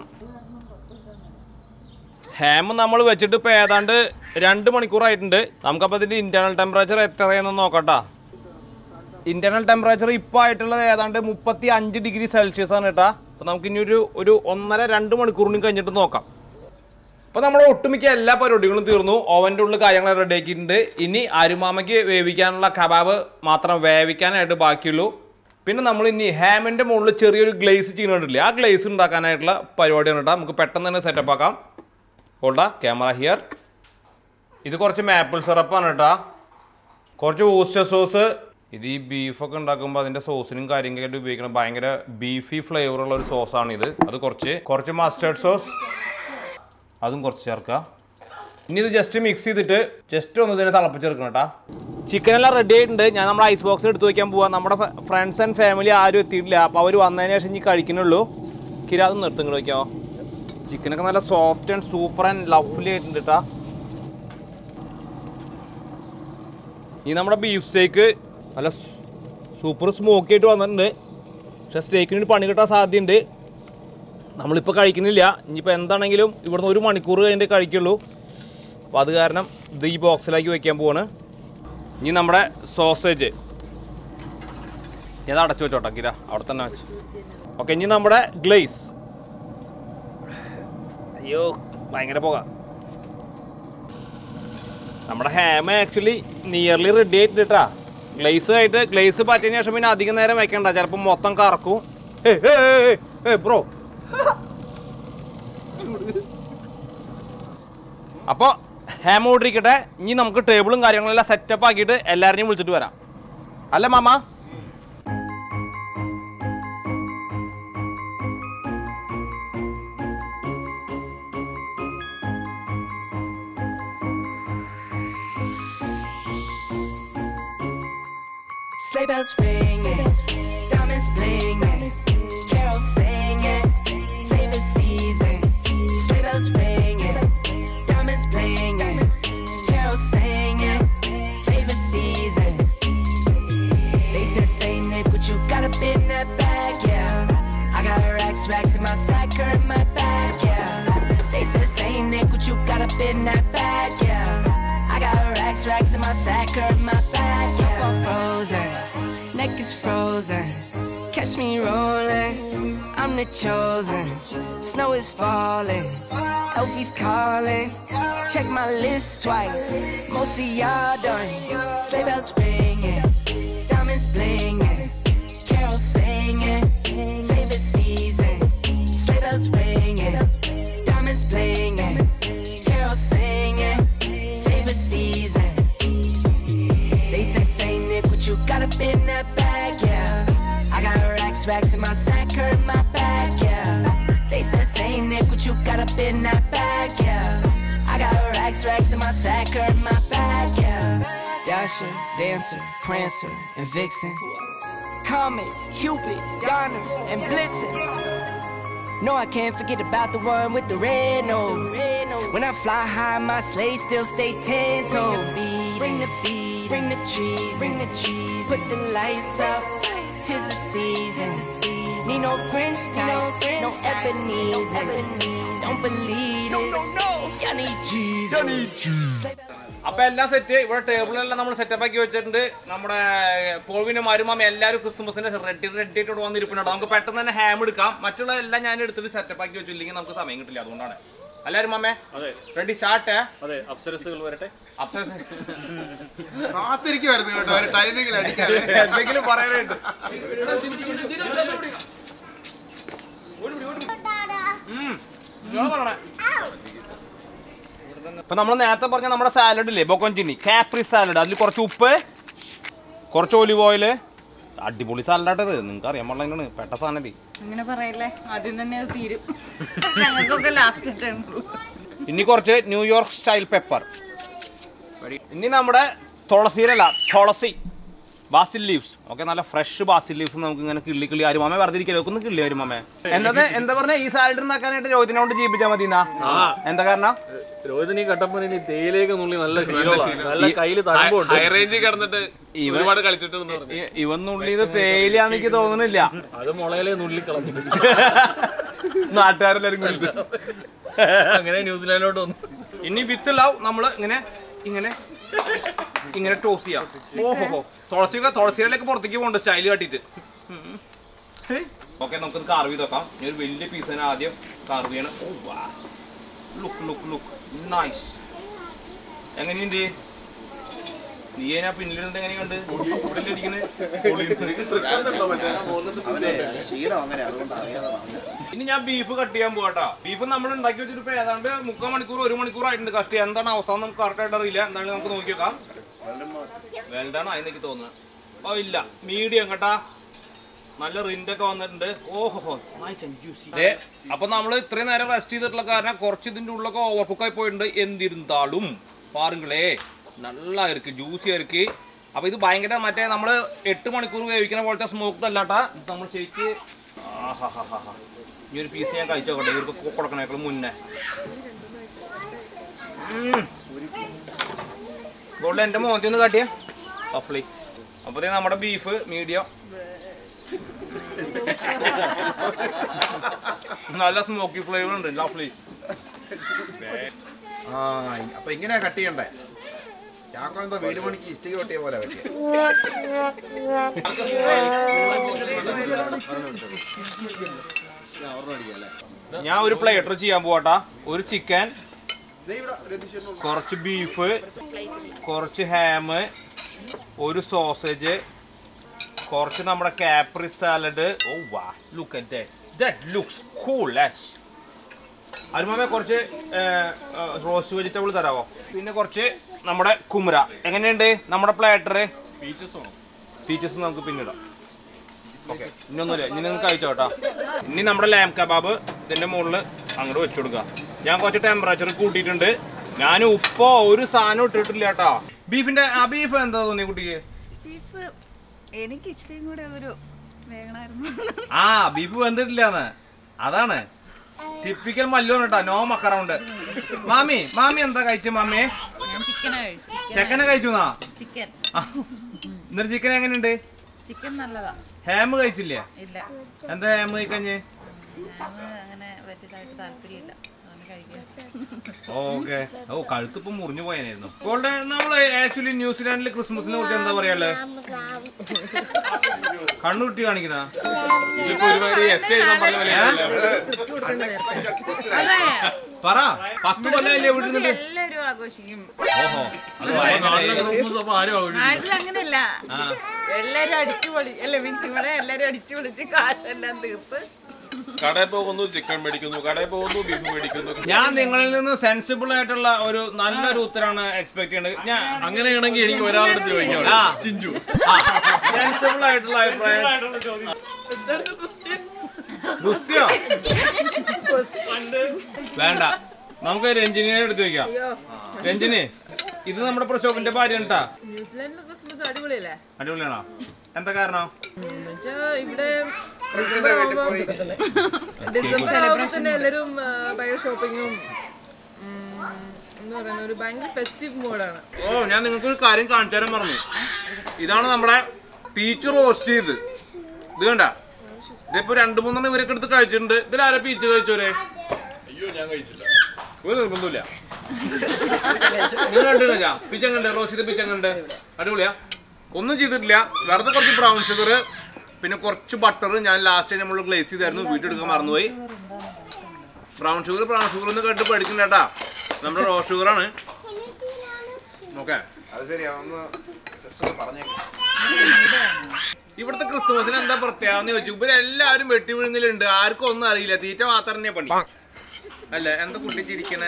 ഹാം നമ്മൾ വെച്ചിട്ട് ഇപ്പോൾ ഏതാണ്ട് രണ്ട് മണിക്കൂറായിട്ടുണ്ട് നമുക്കപ്പോൾ ഇതിൻ്റെ ഇൻറ്റേർണൽ ടെമ്പറേച്ചർ എത്രയെന്ന് നോക്കട്ടാ ഇൻറ്റേർണൽ ടെമ്പറേച്ചർ ഇപ്പോൾ ആയിട്ടുള്ളത് ഏതാണ്ട് മുപ്പത്തി അഞ്ച് ഡിഗ്രി സെൽഷ്യസ് ആണ് കേട്ടാ അപ്പോൾ നമുക്ക് ഇനി ഒരു ഒരു ഒന്നര രണ്ട് മണിക്കൂറിനും കഴിഞ്ഞിട്ട് നോക്കാം അപ്പോൾ നമ്മുടെ ഒട്ടുമിക്ക എല്ലാ പരിപാടികളും തീർന്നു ഓവൻ്റെ ഉള്ളിൽ കാര്യങ്ങൾ റെഡി ആക്കിയിട്ടുണ്ട് ഇനി അരുമാമയ്ക്ക് വേവിക്കാനുള്ള കബാബ് മാത്രം വേവിക്കാനായിട്ട് ബാക്കിയുള്ളൂ പിന്നെ നമ്മൾ ഇനി ഹാമിൻ്റെ മുകളിൽ ചെറിയൊരു ഗ്ലേസ് ചെയ്യുന്നുണ്ടല്ലേ ആ ഗ്ലേസ് ഉണ്ടാക്കാനായിട്ടുള്ള പരിപാടിയാണ് കേട്ടോ നമുക്ക് പെട്ടെന്ന് തന്നെ സെറ്റപ്പ് ആക്കാം ഹോൾഡാ ക്യാമറ ഹിയർ ഇത് കുറച്ച് മാപ്പിൾ സിറപ്പാണ് കേട്ടോ കുറച്ച് ഊസ്റ്റർ സോസ് ഇത് ഈ ബീഫൊക്കെ ഉണ്ടാക്കുമ്പോൾ അതിൻ്റെ സോസിനും കാര്യങ്ങളായിട്ട് ഉപയോഗിക്കണം ഭയങ്കര ബീഫി ഫ്ലേവർ ഉള്ള ഒരു സോസാണ് ഇത് അത് കുറച്ച് കുറച്ച് മസ്റ്റേർഡ് സോസ് അതും കുറച്ച് ചേർക്കുക ഇനി ഇത് ജസ്റ്റ് മിക്സ് ചെയ്തിട്ട് ജസ്റ്റ് ഒന്ന് ഇതിനെ തിളപ്പിച്ചെടുക്കണം കേട്ടാ ചിക്കൻ എല്ലാം റെഡി ആയിട്ടുണ്ട് ഞാൻ നമ്മുടെ ഐസ് ബോക്സിൽ എടുത്ത് വയ്ക്കാൻ പോവാം നമ്മുടെ ഫ്രണ്ട്സ് ആൻഡ് ഫാമിലി ആരും എത്തിയിട്ടില്ല അപ്പോൾ അവർ വന്നതിന് ശേഷം ഇനി കഴിക്കുന്നുള്ളൂ കിരാത് നിർത്തും ഇങ്ങോട്ട് വയ്ക്കാമോ ചിക്കനൊക്കെ നല്ല soft and super and lovely ആയിട്ടുണ്ട് കേട്ടാ ഈ നമ്മുടെ ബീഫ് സ്റ്റേക്ക് നല്ല സൂപ്പർ സ്മോക്കി ആയിട്ട് വന്നിട്ടുണ്ട് പക്ഷേ സ്റ്റേക്കിന് പണി കിട്ടാൻ സാധ്യതയുണ്ട് നമ്മളിപ്പോൾ കഴിക്കുന്നില്ല ഇനിയിപ്പോൾ എന്താണെങ്കിലും ഇവിടുന്ന് ഒരു മണിക്കൂർ കഴിഞ്ഞിട്ട് കഴിക്കുള്ളൂ അപ്പോൾ അത് കാരണം ഇത് ഈ ബോക്സിലേക്ക് വെക്കാൻ പോവാണ് ഇനി നമ്മുടെ സോസേജ് ഇത് അടച്ചു വെച്ചോട്ടെ കിര അവിടെ തന്നെ വെച്ച് ഓക്കെ ഇനി നമ്മുടെ ഗ്ലേസ് അയ്യോ ഭയങ്കര പോക നമ്മുടെ ഹാം ആക്ച്വലി നിയർലി റെഡി ആയിട്ടുണ്ട് കേട്ടാ ഗ്ലേസ് ആയിട്ട് ഗ്ലേസ് പറ്റിയതിന് ശേഷം പിന്നെ അധികം നേരം വെക്കണ്ട ചിലപ്പോൾ മൊത്തം കറക്കും ഏ ബ്രോ അപ്പോൾ ഹാം ഓർഡർ ഇരിക്കട്ടെ ഇനി നമുക്ക് ടേബിളും കാര്യങ്ങളെല്ലാം സെറ്റപ്പ് ആക്കിയിട്ട് എല്ലാവരെയും വിളിച്ചിട്ട് വരാം അല്ല മാമ Sleigh bells ringing, diamonds blinging, carols singing, favorite season. Sleigh bells ringing, diamonds blinging, carols singing, favorite season. They said, Saint Nick, what you got up in that bag, yeah. I got racks, racks in my sack, or in my bag, yeah. They said, Saint Nick, what you got up in that bag, yeah. I got racks, racks in my sack, or in my bag, yeah. frozen, neck is frozen. Catch me rolling, I'm the chosen. Snow is falling, Elfie's calling. Check my list twice, most of y'all done. Sleigh bells ringing, diamonds blinging, carols singing, favorite season. Sleigh bells ringing, diamonds blinging, carols singing, favorite season. They say, Saint Nick, what you got up in that bag, yeah. I got racks, racks in my sack, or in my bag, yeah. They said, Saint Nick, what you got up in that bag, yeah. I got racks, racks in my sack, or in my bag, yeah. Dasher, Dancer, Prancer, and Vixen. Comet, Cupid, Donner, and Blitzen. No, I can't forget about the one with the red nose. When I fly high, my sleigh still stay ten toes. Bring the beat, bring the trees, bring the cheese. Put the lights up, tis the season. Need no Grinch types, no Ebenezer. Don't believe this, y'all need Jesus. അപ്പൊ എല്ലാം സെറ്റ് ഇവിടെ ടേബിളെല്ലാം നമ്മൾ സെറ്റപ്പ് ആക്കി വെച്ചിട്ടുണ്ട് നമ്മുടെ പോവിനും മരുമാം എല്ലാവരും ക്രിസ്മസിന്റെ റെഡി റെഡി ആയിട്ട് ഇവിടെ വന്നിരിപ്പുണ്ട് നമുക്ക് പെട്ടെന്ന് തന്നെ ഹാം എടുക്കാം മറ്റുള്ള എല്ലാം ഞാൻ എടുത്തിട്ട് സെറ്റപ്പ് ആക്കി വെച്ചില്ലെങ്കിൽ നമുക്ക് സമയം കിട്ടില്ല അതുകൊണ്ടാണ് എല്ലാവരും മാമേ അതെ റെഡി സ്റ്റാർട്ട് അതെ അപ്സരസുകൾ വരട്ടെ കാത്തിരിക്കുവായിരുന്നു കേട്ടോ ഒരു ടൈമിങ്ങിൽ അടിക്കാതെ എന്തെങ്കിലും പറയാനായിട്ട് ഉം. നിങ്ങള് പറയണേ. ഇപ്പൊ നമ്മൾ നേരത്തെ പറഞ്ഞ നമ്മുടെ സാലഡ് ഇല്ലേ ബൊക്കോഞ്ചിനി കാപ്രി സാലഡ് അതിൽ കുറച്ച് ഉപ്പ് കുറച്ച് ഒലിവ് ഓയില് അടിപൊളി സാലഡാട്ടത് നിങ്ങൾക്ക് അറിയാൻ പാടില്ലാണ് പെട്ട സാധനം ഇത്. അങ്ങനെ പറയല്ലേ ആദ്യം തന്നെ അത് തീരും ഞങ്ങൾക്കൊക്കെ ലാസ്റ്റ് ടൈം ഇനി കുറച്ച് ന്യൂയോർക്ക് സ്റ്റൈൽ പെപ്പർ ഇനി നമ്മുടെ തുളസിയിലല്ല തുളസി ബാസിൽ ലീവ്സ് ഓക്കെ നല്ല ഫ്രഷ് ബാസിൽ ലീവ്സ് നമുക്ക് ഇങ്ങനെ കിള്ളി കിള്ളി അരുമാമേ വെറുതെ ഇരിക്കലോ ഒന്ന് കിള്ളി അരുമാമേ എന്താ എന്താ പറഞ്ഞ ഈ സാലഡ് ഉണ്ടാക്കാനായിട്ട് രോഹിതിനോട് ജീവിച്ചാൽ മതി എന്നാ എന്താ കാരണം രോഹിതനി കട്ടപ്പന തേയിലേക്ക് നുള്ളി നല്ല ശീലമാണ് നല്ല കയ്യില് തഴമ്പുണ്ട് ഹൈ റേഞ്ചിൽ കിടന്നിട്ട് ഇവൻ- ഒരുപാട് കളിച്ചിട്ടെന്ന് പറഞ്ഞു ഇ- ഇവൻ നുള്ളിയത് തേയിലാന്ന് എനിക്ക് തോന്നുന്നില്ല അത് മുളയിലെ നുള്ളി കളഞ്ഞിട്ട് നാട്ടുകാരെല്ലാരും കൂടി അങ്ങനെ ന്യൂസിലാൻഡിലോട്ട് വന്നു ഇനി വിത്ത് ലവ് നമ്മൾ ഇങ്ങനെ ഇങ്ങനെ ഇങ്ങനെ ടോസ് ചെയ്യാം ഓഹോ ഹോ തുളസിയൊക്കെ തുളസിയിലേക്ക് പുറത്തേക്ക് പോകണ്ട സ്റ്റൈൽ കാട്ടിട്ട് ഓക്കെ നമുക്കത് കാർവ് ചെയ്ത് നോക്കാം ഞാൻ ഒരു വലിയ പീസ് തന്നെ ആദ്യം കാർവ് ചെയ്യണം ഓ wow look look look nice എങ്ങനെയുണ്ട് നീ ഞാൻ പിന്നിലിരുന്നിട്ട് എങ്ങനെ കണ്ട് ഇവിടെ ഇരിക്കുന്നത് ക്ഷീണം അങ്ങനെ അതുകൊണ്ട് അറിയാതെ വാങ്ങുക. ഇനി ഞാൻ ബീഫ് കട്ട് ചെയ്യാൻ പോകട്ടോ ബീഫ് നമ്മൾ ഉണ്ടാക്കി വെച്ചിട്ട് ഇപ്പൊ ഏതാണ്ട് മുക്കാൽ മണിക്കൂർ ഒരു മണിക്കൂർ ആയിട്ടുണ്ട് കട്ട് ചെയ്യാൻ എന്താണ് അവസാനം നമുക്ക് കറക്റ്റ് ആയിട്ട് അറിയില്ല എന്തായാലും നമുക്ക് നോക്കി നോക്കാം വെൽഡാണ് ആയി എനിക്ക് തോന്നുന്നത് ഓ ഇല്ല മീഡിയം കേട്ടാ നല്ല റിൻഡ് ഒക്കെ വന്നിട്ടുണ്ട് ഓഹോ അപ്പൊ നമ്മൾ ഇത്രയും നേരം റെസ്റ്റ് ചെയ്തിട്ടുള്ള കാരണം കുറച്ച് ഇതിന്റെ ഉള്ളൊക്കെ ഓവർ കുക്ക് ആയി പോയിട്ടുണ്ട് എന്തിരുന്നാലും പാറുകളേ നല്ല ഇருக்கு ജ്യൂസി ഇருக்கு അപ്പൊ ഇത് ഭയങ്കര മറ്റേ നമ്മൾ എട്ട് മണിക്കൂർ വേവിക്കുന്ന പോലത്തെ സ്മോക്ഡ് അല്ലാട്ടാ ഇത് നമ്മൾ ശരിക്ക് ആഹാഹാഹാ. ഈ ഒരു പീസ് ഞാൻ കഴിച്ചോട്ടെ ഇവർക്ക് കൊടുക്കണേക്കാൾ മുന്നേ ഗോൾഡ് എന്റെ മോന്തി ഒന്ന് കാട്ടിയ പഫ്ലി അപ്പൊ ദേ നമ്മുടെ ബീഫ് മീഡിയം നല്ല സ്മോക്കി ഫ്ലേവർ ഉണ്ട് ലഫ്ലി ആ അപ്പൊ ഇങ്ങനെയാ കട്ട് ചെയ്യണ്ടേ ചാക്കോ എന്താ വീട് പണിക്ക് ഇഷ്ടിക കൊട്ടിയ പോലെ പറ്റിയ ഞാൻ ഒരു പ്ലേറ്റർ ചെയ്യാൻ പോവാട്ടാ ഒരു ചിക്കൻ കുറച്ച് ബീഫ് കുറച്ച് ഹാം ഒരു സോസേജ് കുറച്ച് നമ്മുടെ Capri salad oh wow look at that looks cool അരുമാമേ കുറച്ച് റോസ്റ്റ് വെജിറ്റബിൾ തരാവോ പിന്നെ കുറച്ച് നമ്മുടെ കുമര എങ്ങനെയുണ്ട് നമ്മുടെ പ്ലേറ്റർ ബീച്ചസ് വേണം പീച്ചസ് നമുക്ക് പിന്നിടാം ഓക്കെ ഇനി ഒന്നുമില്ല ഇനി നിങ്ങൾക്ക് കഴിച്ചോ കേട്ടോ ഇനി നമ്മുടെ ലാം കബാബ് ഇതിന്റെ മുകളിൽ അങ്ങോട്ട് വെച്ചു കൊടുക്കുക ഞാൻ കുറച്ച് ടെമ്പറേച്ചർ കൂട്ടിയിട്ടുണ്ട് ഞാൻ ഉപ്പോ ഒരു സാധനം ഇട്ടിട്ടില്ല കേട്ടോ ബീഫിന്റെ ആ ബീഫ് എന്താ തോന്നി കുട്ടിക്ക് ബീഫ് എനിക്ക് ഇച്ചിരിയും കൂടെ ഒരു വേഗണായിരുന്നു ആ ബീഫ് വെന്തിട്ടില്ലാന്ന് അതാണ് ടിപ്പിക്കൽ മല്ലുവാണ് കേട്ടോ നോ മക്കറൗണ്ട് മാമി മാമി എന്താ കഴിച്ചു മാമിയെ ഞാൻ ചിക്കനാ കഴിച്ചു ചെക്കനെ കഴിച്ചു എന്നാ ചിക്കൻ ആ. എന്നിട്ട് ചിക്കൻ എങ്ങനെയുണ്ട് ചിക്കൻ നല്ലതാ ഹാം കഴിച്ചില്ലേ ഇല്ല എന്താ ഹാം കഴിക്കഞ്ഞ് ഞാൻ അങ്ങനെ വലുതായിട്ട് താല്പര്യമില്ല അങ്ങനെ കഴിക്കാൻ ഓക്കെ ഓ കഴുത്ത് ഇപ്പൊ മുറിഞ്ഞു പോയായിരുന്നു അതുകൊണ്ട് നമ്മള് ആക്ച്വലി ന്യൂസിലാൻഡിൽ ക്രിസ്മസിനെ കുറിച്ച് എന്താ പറയാല്ലേ കണ്ണുരുട്ടി കാണിക്കുന്ന ഇതിപ്പോ ഒരുമാതിരി എസ് എഴുതാൻ പറഞ്ഞ പോലെ അതെ പറ പത്ത് കൊല്ലമല്ലേ വീട്ടിൽ നിന്ന് എല്ലാരും ആഘോഷിക്കും ഓഹോ അത് ഭയങ്കര- അപ്പൊ ആരും ആഘോഷിക്കും. നാട്ടിൽ അങ്ങനെയല്ല എല്ലാരും അടിച്ചു പൊളി അല്ല മീൻസ് ഇവിടെ എല്ലാരും അടിച്ചു പൊളിച്ച് കാശെല്ലാം തീർത്ത് കടയിൽ പോകുന്നു ചിക്കൻ മേടിക്കുന്നു കടയിൽ പോകുന്നു ബീഫ് മേടിക്കുന്നു ഞാൻ നിങ്ങളിൽ നിന്ന് സെൻസിബിൾ ആയിട്ടുള്ള ഒരു നല്ലൊരു ഉത്തരാണ് എക്സ്പെക്ട് ചെയ്യുന്നത് ഞാൻ അങ്ങനെയാണെങ്കിൽ എനിക്ക് ഒരാളെടുത്ത് ചോദിക്കാം ആ. ചിഞ്ചു സെൻസിബിൾ ആയിട്ടുള്ള അഭിപ്രായം ഗുസ്തിയോ വേണ്ട നമുക്ക് രഞ്ജിനിയെ എടുത്ത് വെക്കാം രഞ്ജിനി ഇത് നമ്മുടെ പ്രശോഭിന്റെ ഭാര്യ കേട്ടാ ന്യൂസിലാൻഡിലെ ക്രിസ്മസ് അടിപൊളിയല്ലേ അടിപൊളിയാണോ എന്താ കാരണം എന്നുവെച്ചാ ഇവിടെ ഡിസംബർ ആവുമ്പോ തന്നെ എല്ലാരും ആ, ഭയങ്കര ഷോപ്പിങ്ങും എന്താ പറയുന്ന ഒരു ഭയങ്കര ഫെസ്റ്റീവ് മൂഡാണ് ഓ ഞാൻ നിങ്ങൾക്ക് ഒരു കാര്യം കാണിച്ചു തരാൻ പറഞ്ഞു ഇതാണ് നമ്മുടെ പീച്ച് റോസ്റ്റ് ചെയ്ത് ഇത് കണ്ട ഇതിപ്പോ രണ്ടു മൂന്നെണ്ണം ഇവരൊക്കെ എടുത്ത് കഴിച്ചിട്ടുണ്ട് ഇതിലാരെ പീച്ച് കഴിച്ചോരെ അയ്യോ ഞാൻ കഴിച്ചില്ല ഒരു നിർബന്ധമില്ല നിങ്ങൾ കണ്ടില്ല പിച്ചങ്ങണ്ട് റോഷിത് പിച്ചങ്ങണ്ട് അടിപൊളിയാ ഒന്നും ചെയ്തിട്ടില്ല വെറുതെ കുറച്ച് ബ്രൗൺ ഷുഗർ പിന്നെ കുറച്ച് ബട്ടർ ഞാൻ ലാസ്റ്റ് നമ്മൾ ഗ്ലേസ് ചെയ്തായിരുന്നു വീട്ടിൽ എടുക്കാൻ മറന്നുപോയി ബ്രൗൺ ഷുഗർ ബ്രൗൺ ഷുഗർ ഒന്ന് കേട്ട് പഠിക്കണ്ട കേട്ടാ നമ്മുടെ റോ ഷുഗറാണ് ഓക്കെ അത് ശരിയാ ഒന്ന് ജസ്റ്റ് ഒന്ന് പറഞ്ഞേക്കാം ഇവിടുത്തെ ക്രിസ്തുമസിന് എന്താ പ്രത്യേകത എന്ന് ചോദിച്ചു ഇവരെല്ലാവരും വെട്ടി വിഴുങ്ങലുണ്ട് ആർക്കും ഒന്നും അറിയില്ല തീറ്റ മാത്രം തന്നെ പണി അല്ല എന്താ കുട്ടി ചിരിക്കണേ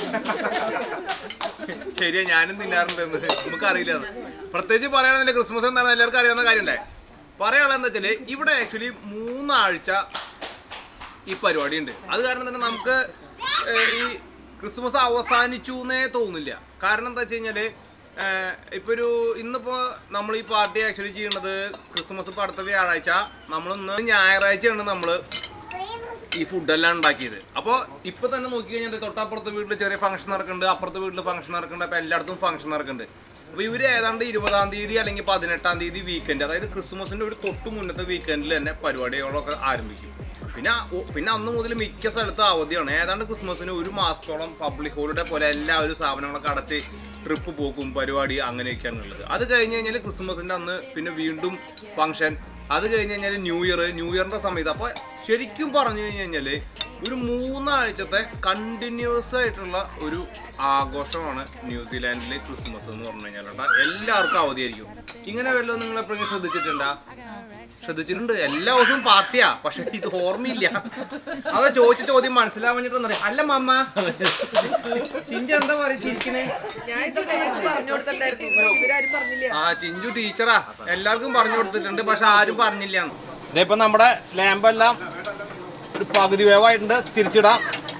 ശരിയാ ഞാനും തിന്നാറുണ്ടെന്ന് നമുക്ക് അറിയില്ല അത് പ്രത്യേകിച്ച് പറയുകയാണെങ്കിൽ ക്രിസ്മസ് എന്താണ് എല്ലാവർക്കും അറിയാവുന്ന കാര്യമല്ലേ പറയാനുള്ളത് എന്താ വെച്ചാല് ഇവിടെ ആക്ച്വലി മൂന്നാഴ്ച ഈ പരിപാടി ഉണ്ട് അത് കാരണം തന്നെ നമുക്ക് ഏഹ്, ഈ ക്രിസ്മസ് അവസാനിച്ചു എന്നേ തോന്നില്ല കാരണം എന്താ വെച്ച് കഴിഞ്ഞാല് ഏഹ്, ഇപ്പൊ ഒരു ഇന്നിപ്പോ നമ്മൾ ഈ പാർട്ടി ആക്ച്വലി ചെയ്യുന്നത് ക്രിസ്മസ് ഇപ്പൊ അടുത്ത വ്യാഴാഴ്ച നമ്മൾ ഇന്ന് ഞായറാഴ്ചയാണ് നമ്മള് ഈ ഫുഡെല്ലാം ഉണ്ടാക്കിയത് അപ്പോൾ ഇപ്പൊ തന്നെ നോക്കി കഴിഞ്ഞാൽ തൊട്ടപ്പുറത്തെ വീട്ടിൽ ചെറിയ ഫംഗ്ഷൻ നടക്കുന്നുണ്ട് അപ്പുറത്തെ വീട്ടിൽ ഫംഗ്ഷൻ നടക്കുന്നുണ്ട് അപ്പോൾ എല്ലായിടത്തും ഫംഗ്ഷൻ നടക്കുന്നുണ്ട് അപ്പോൾ ഇവര് ഏതാണ്ട് ഇരുപതാം തീയതി അല്ലെങ്കിൽ പതിനെട്ടാം തീയതി വീക്കെൻഡ് അതായത് ക്രിസ്മസിന്റെ ഒരു തൊട്ട് മുന്നത്തെ വീക്കെൻഡിൽ തന്നെ പരിപാടികളൊക്കെ ആരംഭിക്കും പിന്നെ ഒ- പിന്നെ അന്ന് മുതൽ മിക്ക സ്ഥലത്തും അവധിയാണ് ഏതാണ്ട് ക്രിസ്മസിന് ഒരു മാസത്തോളം പബ്ലിക് ഹോളിഡേ പോലെ എല്ലാവരും സ്ഥാപനങ്ങളൊക്കെ അടച്ച് ട്രിപ്പ് പോക്കും പരിപാടി അങ്ങനെയൊക്കെയാണ് ഉള്ളത് അത് കഴിഞ്ഞ് കഴിഞ്ഞാൽ ക്രിസ്മസിന്റെ അന്ന് പിന്നെ വീണ്ടും ഫംഗ്ഷൻ അത് കഴിഞ്ഞ് കഴിഞ്ഞാൽ ന്യൂ ഇയർ ന്യൂ ഇയറിന്റെ സമയത്ത് അപ്പോൾ ശരിക്കും പറഞ്ഞു കഴിഞ്ഞ് കഴിഞ്ഞാൽ ഒരു മൂന്നാഴ്ചത്തെ കണ്ടിന്യൂസ് ആയിട്ടുള്ള ഒരു ആഘോഷമാണ് ന്യൂസിലാൻഡിലെ ക്രിസ്മസ് എന്ന് പറഞ്ഞു കഴിഞ്ഞാൽ കേട്ടോ എല്ലാവർക്കും അവധിയായിരിക്കും ഇങ്ങനെ വല്ലതും നിങ്ങൾ എപ്പോഴെങ്കിലും ശ്രദ്ധിച്ചിട്ടുണ്ടാ ശ്രദ്ധിച്ചിട്ടുണ്ട് എല്ലാ ദിവസവും പാർട്ടിയാ പക്ഷെ ഇത് ഓർമ്മയില്ല അതാ ചോദിച്ച ചോദ്യം മനസ്സിലാവാൻ വേണ്ടിട്ട് അല്ല മമ്മ ചിഞ്ച എന്താ പറയിച്ചിരിക്കണേ ഞാൻ ഇത് നേരത്തെ പറഞ്ഞു കൊടുത്തിട്ടുണ്ടായിരുന്നു പക്ഷെ ഇവരാരും പറഞ്ഞില്ല ആ ചിഞ്ചു ടീച്ചറാ എല്ലാവർക്കും പറഞ്ഞു കൊടുത്തിട്ടുണ്ട് പക്ഷെ ആരും പറഞ്ഞില്ല ഇതിപ്പോ നമ്മുടെ ലാമ്പെല്ലാം ഒരു പകുതി വേവായിട്ടുണ്ട് തിരിച്ചിടാം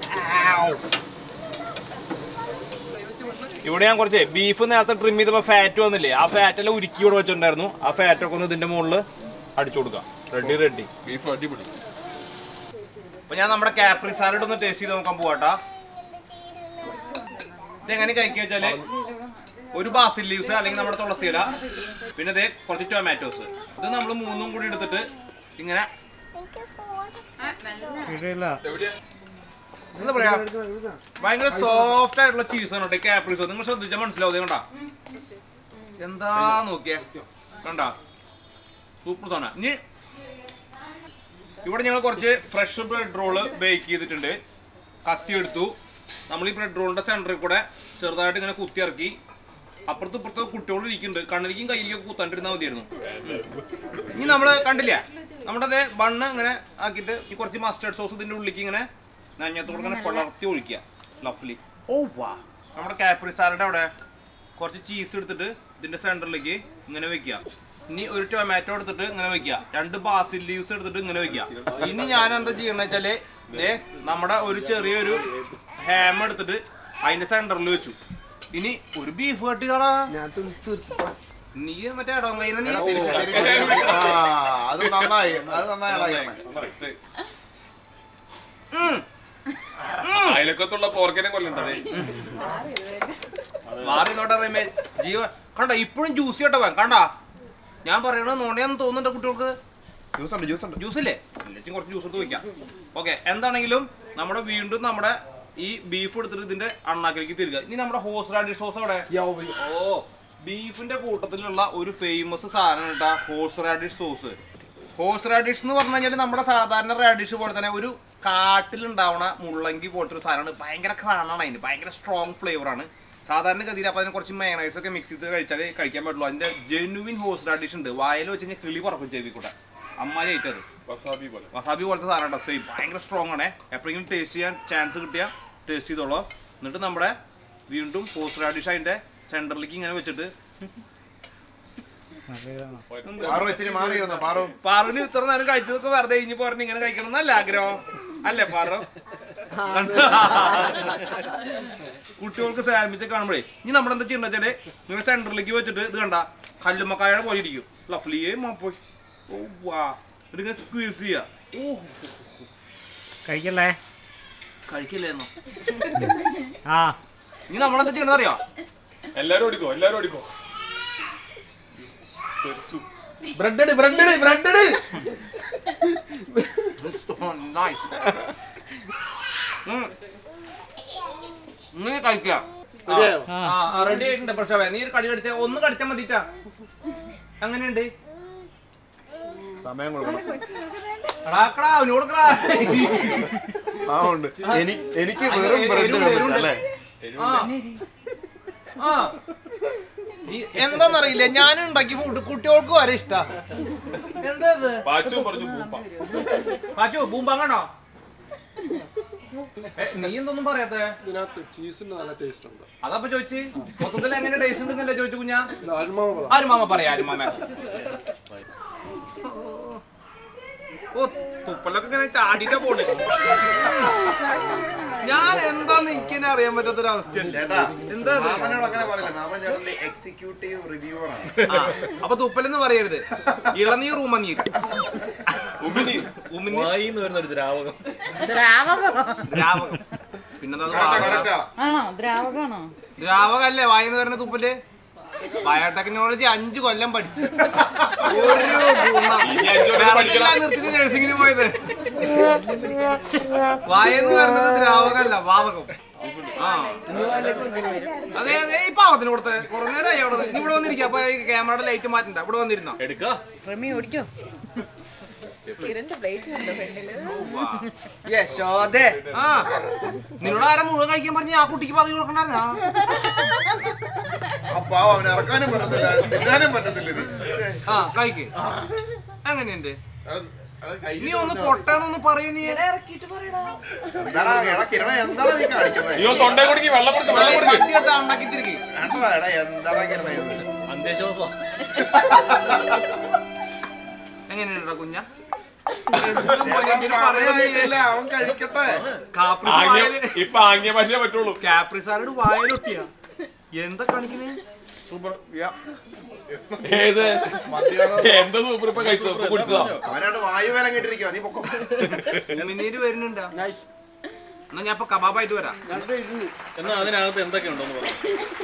ഇവിടെ ഞാൻ കുറച്ച് ബീഫ് നേരത്തെ ട്രിം ചെയ്തപ്പോ ഫാറ്റ് വന്നില്ലേ ആ ഫാറ്റ് എല്ലാം ഉരുക്കി ഇവിടെ വെച്ചിട്ടുണ്ടായിരുന്നു ആ ഫാറ്റ് ഒക്കെ ഒന്ന് ഇതിന്റെ മുകളിൽ അടിച്ചു കൊടുക്കാം റെഡി റെഡി ബീഫ് അടിപൊളി അപ്പൊ ഞാൻ നമ്മുടെ കാപ്രി സാലഡ് ഒന്ന് ടേസ്റ്റ് ചെയ്ത് നോക്കാൻ പോവാട്ടാ ഇത് എങ്ങനെ കഴിക്കുക വെച്ചാല് ഒരു ബാസിൽ ലീവ്സ് അല്ലെങ്കിൽ നമ്മുടെ തുളസി ഇല പിന്നെ ഇതേ കുറച്ച് ടൊമാറ്റോസ് ഇത് നമ്മൾ മൂന്നും കൂടി എടുത്തിട്ട് ഇങ്ങനെ എന്താ പറയാ ഭയങ്കര സോഫ്റ്റ് ആയിട്ടുള്ള ചീസാണ് കേട്ടോ കാപ്രിസോ നിങ്ങൾ ശ്രദ്ധിച്ചാൽ മനസ്സിലാവും ഇത് കണ്ടാ എന്താ നോക്കിയേ കണ്ടാ സൂപ്പർ സാധനം ഇനി ഇവിടെ ഞങ്ങൾ കുറച്ച് ഫ്രഷ് ബ്രെഡ് റോള് ബേക്ക് ചെയ്തിട്ടുണ്ട് കത്തി എടുത്തു നമ്മൾ ഈ ബ്രെഡ് റോളിന്റെ സെന്ററിൽ കൂടെ ചെറുതായിട്ട് ഇങ്ങനെ കുത്തി ഇറക്കി അപ്പുറത്തും ഇപ്പുറത്തും കുട്ടികൾ ഇരിക്കുന്നുണ്ട് കണ്ണിലേക്കും കയ്യിലേക്കും കുത്താണ്ടിരുന്നാൽ മതിയായിരുന്നു ഇനി നമ്മൾ കണ്ടില്ല നമ്മുടെ അതേ ബണ്ണ് ഇങ്ങനെ ആക്കിയിട്ട് ഈ കുറച്ച് മസ്റ്റർഡ് സോസ് ഇതിന്റെ ഉള്ളിലേക്ക് ഇങ്ങനെ നഞ്ഞത്തോടെ ഇങ്ങനെ പളർത്തി ഒഴിക്കുക ലഫ്ലി ഓ വാ നമ്മുടെ കാപ്രി സാലഡ് അവിടെ കുറച്ച് ചീസ് എടുത്തിട്ട് ഇതിന്റെ സെന്ററിലേക്ക് ഇങ്ങനെ വെക്കുക ഇനി ഒരു ടൊമാറ്റോ എടുത്തിട്ട് ഇങ്ങനെ വെക്കുക രണ്ട് ബാസിൽ ലീവ്സ് എടുത്തിട്ട് ഇങ്ങനെ വെക്കുക ഇനി ഞാൻ എന്താ ചെയ്യണമെന്ന് വെച്ചാല് ദേ നമ്മുടെ ഒരു ചെറിയൊരു ഹാം എടുത്തിട്ട് അതിന്റെ സെന്ററിൽ വെച്ചു ഇനി ഒരു ബീഫ് കട്ടികളാ നീ മറ്റേ ഇടവൈന നീ ആ, അത് നന്നായി അത് നന്നായി ഉം. അയലക്കത്തുള്ള പോർക്കനെ കൊല്ലണ്ടേ മാറി നോട്ടെ റമേ ജീവ കണ്ട ഇപ്പോഴും ജ്യൂസ് കേട്ടോ കണ്ടാ ഞാൻ പറയണത് നോണയാന്ന് തോന്നുന്നുണ്ട് കുട്ടികൾക്ക് ജ്യൂസ് ഉണ്ട് ജ്യൂസ് ഉണ്ട് ജ്യൂസ് ഇല്ലേ ഇല്ലെങ്കിൽ കുറച്ച് ജ്യൂസ് എടുത്ത് വയ്ക്കാം ഓക്കെ എന്താണെങ്കിലും നമ്മുടെ വീണ്ടും നമ്മുടെ ഈ ബീഫ് എടുത്തിട്ട് ഇതിന്റെ അണ്ണാക്കിലേക്ക് തിരിക ഇനി നമ്മുടെ ഹോസ് റാഡിഷ് സോസ് അവിടെ ഓ ബീഫിന്റെ കൂട്ടത്തിലുള്ള ഒരു ഫേമസ് സാധനം കേട്ടാ horseradish sauce horseradish എന്ന് പറഞ്ഞു കഴിഞ്ഞാൽ നമ്മുടെ സാധാരണ റാഡിഷ് പോലെ തന്നെ ഒരു കാട്ടിലുണ്ടാവണ മുള്ളങ്കി പോലത്തെ ഒരു സാധനമാണ് ഭയങ്കര ക്രാണാണ് അതിന് ഭയങ്കര സ്ട്രോങ് ഫ്ലേവർ ആണ് സാധാരണ ഗതിയിൽ അപ്പോൾ അതിന് കുറച്ച് മയണൈസ് ഒക്കെ മിക്സ് ചെയ്ത് കഴിച്ചാൽ കഴിക്കാൻ പറ്റുള്ളൂ അതിന്റെ ജെനുവിൻ ഹോസ് റാഡിഷ് ഉണ്ട് വായിൽ വെച്ച് കഴിഞ്ഞാൽ കിളി പറക്കും ചെവി കൂടെ അമ്മായിട്ട് അത് വസാബി പോലെ വസാബി പോലത്തെ സാധനം കേട്ടോ സെയിം ഭയങ്കര സ്ട്രോങ് ആണ് എപ്പോഴെങ്കിലും ടേസ്റ്റ് ചെയ്യാൻ ചാൻസ് കിട്ടിയാൽ ടേസ്റ്റ് ചെയ്തോളൂ എന്നിട്ട് നമ്മുടെ വീണ്ടും പോസ്റ്റ് റാഡിഷ് അതിന്റെ സെന്ററിലേക്ക് ഇങ്ങനെ വെച്ചിട്ട് പാറു ഇച്ചിരി മാറി വന്നോ പാറു പാറുവിന് ഇത്ര നേരം കഴിച്ചതൊക്കെ വെറുതെ ഇനി പറഞ്ഞ് ഇങ്ങനെ കഴിക്കണം എന്നല്ല ആഗ്രഹം അല്ലേ പാറു കുട്ടികൾക്ക് സാൻഡ്വിച്ച് കാണുമ്പോഴേ ഇനി നമ്മുടെ എന്താ ചെയ്യണ്ട വെച്ചാല് നിങ്ങൾ സെന്ററിലേക്ക് വെച്ചിട്ട് ഇത് കണ്ട കല്ലുമ്മക്കായുടെ പോലെ ഇരിക്കും ലഫ്ലിയേ മാപ്പോ ഓ വാ ഇതിങ്ങനെ സ്ക്വീസ് ചെയ്യാ ഓ കഴിക്കല്ലേ കഴിക്കില്ലായിരുന്നോ ആ ഇനി നമ്മളെന്താ ചെയ്യണമെന്ന് അറിയോ എല്ലാരും ഓടിക്കോ എല്ലാരും ഓടിക്കോ തെറിച്ചു. ബ്രെഡ് ബ്രെഡ് ബ്രെഡ് നൈസ് ഇങ്ങനെ കഴിക്കാം ആ റെഡി ആയിട്ടുണ്ട് പ്രശോഭ നീ ഒരു കടി കടിച്ച ഒന്ന് കടിച്ചാൽ മതിട്ടാ അങ്ങനെയുണ്ട് സമയം കൊടുക്കണം എടാ അവനോട് കൊടുക്കടാ. ആ ഉണ്ട് എനി- എനിക്ക് വെറും ബ്രെഡ് എരുണ്ട്, എരുണ്ട്. അല്ലേ ആ. ആ. ഈ എന്താന്നറിയില്ല ഞാൻ ഉണ്ടാക്കി ഫുഡ് കുട്ടികൾക്ക് വരെ ഇഷ്ടാ എന്താ ഇത് പാച്ചു പറഞ്ഞു പൂപ്പ പാച്ചു ബൂമ്പാങ്ങാണോ ഏ, നീ എന്തൊന്നും പറയാത്ത ഇതിനകത്ത് ചീസിന്റെ നല്ല ടേസ്റ്റ് ഉണ്ട് അതപ്പൊ ചോദിച്ച് മൊത്തത്തിൽ എങ്ങനെ ടേസ്റ്റ് ഉണ്ടെന്നല്ലേ ചോദിച്ചു കുഞ്ഞാ ഇത് അരുമാവ് പറ. ആരുമാമ പറയാ ആരുമാമ ഓ തുപ്പലൊക്കെ ഇങ്ങനെ ചാടിട്ടാ പോണേ ഞാൻ എന്താന്ന് എനിക്കെന്നെ അറിയാൻ പറ്റാത്തൊരു അവസ്ഥയുണ്ട് ചേട്ടാ എന്താ ഇത്? മാമനോട് അങ്ങനെ പറയില്ല മാമൻ ചേട്ടന്റെ എക്സിക്യൂട്ടീവ് റിവ്യൂവർ ആണ് ആ, അപ്പൊ തുപ്പലെന്ന് പറയരുത് ഇളനീർ ഉമനീർ ഉമിനീർ വായിന്ന് വരുന്ന ഒരു ദ്രാവകം ദ്രാവകമോ ദ്രാവകം പിന്നെന്താ അത് കറക്റ്റാ, വാവക? കറക്റ്റാ. ആണോ ദ്രാവകമാണോ ദ്രാവകല്ലേ വായിന്ന് വരുന്ന തുപ്പല് ബയോടെക്നോളജി അഞ്ചു കൊല്ലം പഠിച്ചു ഒരു ഗുണം. ഇനി അഞ്ച് കൊല്ലം പഠിക്കണം. വെറുതെ നിർത്തിട്ട് നഴ്സിംഗിന് പോയത് വായെന്ന് വരുന്നത് ദ്രാവകമല്ല വാവകം ആ അതെ അതെ ഈ പാവത്തിന് കൊടുത്ത് കുറെ നേരമായി അവിടെ നിന്ന്. നീ ഇവിടെ വന്നിരിക്കുക അപ്പൊ ഈ ക്യാമറയുടെ ലൈറ്റ് മാറ്റണ്ട ഇവിടെ വന്നിരുന്നോ എടുക്ക റമി ഓടിക്കോ ഇതിന്റെ പ്ലേറ്റ് ഉണ്ടോ ഫ്രണ്ടില് യശോദേ ആ നിന്നോട് ആരാ മുഴുവൻ കഴിക്കാൻ പറഞ്ഞ ആ കുട്ടിക്ക് പതി കൊടുക്കണ്ടായിരുന്നാ ആ പാവം അവന് ഇറക്കാനും പറ്റത്തില്ല തിന്നാനും പറ്റത്തില്ല ഇനി. ആ കഴിക്ക് അങ്ങനെയുണ്ട് നീ ഒന്ന് പൊട്ടാന്നൊന്ന് പറയൂ നീ ഇറക്കിട്ട് പറയടാ എന്താടാ എടാ കിരണ എന്താണ് നീ കാണിക്കുന്നത് അയ്യോ തൊണ്ടേ കുടുക്കി വെള്ളം കൊടുക്ക് വെള്ളം കൊടുക്ക് വണ്ടി എടുത്ത് ഉണ്ടാക്കി തിരികെ കണ്ടോടാ, എടാ എന്താടാ കിരണ ഇത്? അന്ത്യശ്വാസം എങ്ങനെയുണ്ടാ കുഞ്ഞ ചേട്ടാ, സമയമായിട്ടില്ല, അവൻ കഴിക്കട്ടെ ആംഗ്യം ഇപ്പൊ ആംഗ്യ ഭാഷയെ പറ്റുള്ളൂ കാപ്രിസാരോട് വായലൊട്ടിയ എന്താ കാണിക്കണേ സൂപ്പർ യാ. ഏത് മദ്യപാനം. എന്താ സൂപ്പർ ഇപ്പൊ കഴിച്ചു ഇപ്പൊ കുടിച്ചതാ അവനോട് വായു വേലം കേട്ടിരിക്കുക നീ പൊക്കോ ഉമിനീര് വരുന്നുണ്ടാ എന്നാ ഞാൻ ഇപ്പൊ കബാബായിട്ട് വരാം എന്നാ അതിനകത്ത് എന്തൊക്കെ ഉണ്ടോന്ന് പറഞ്ഞു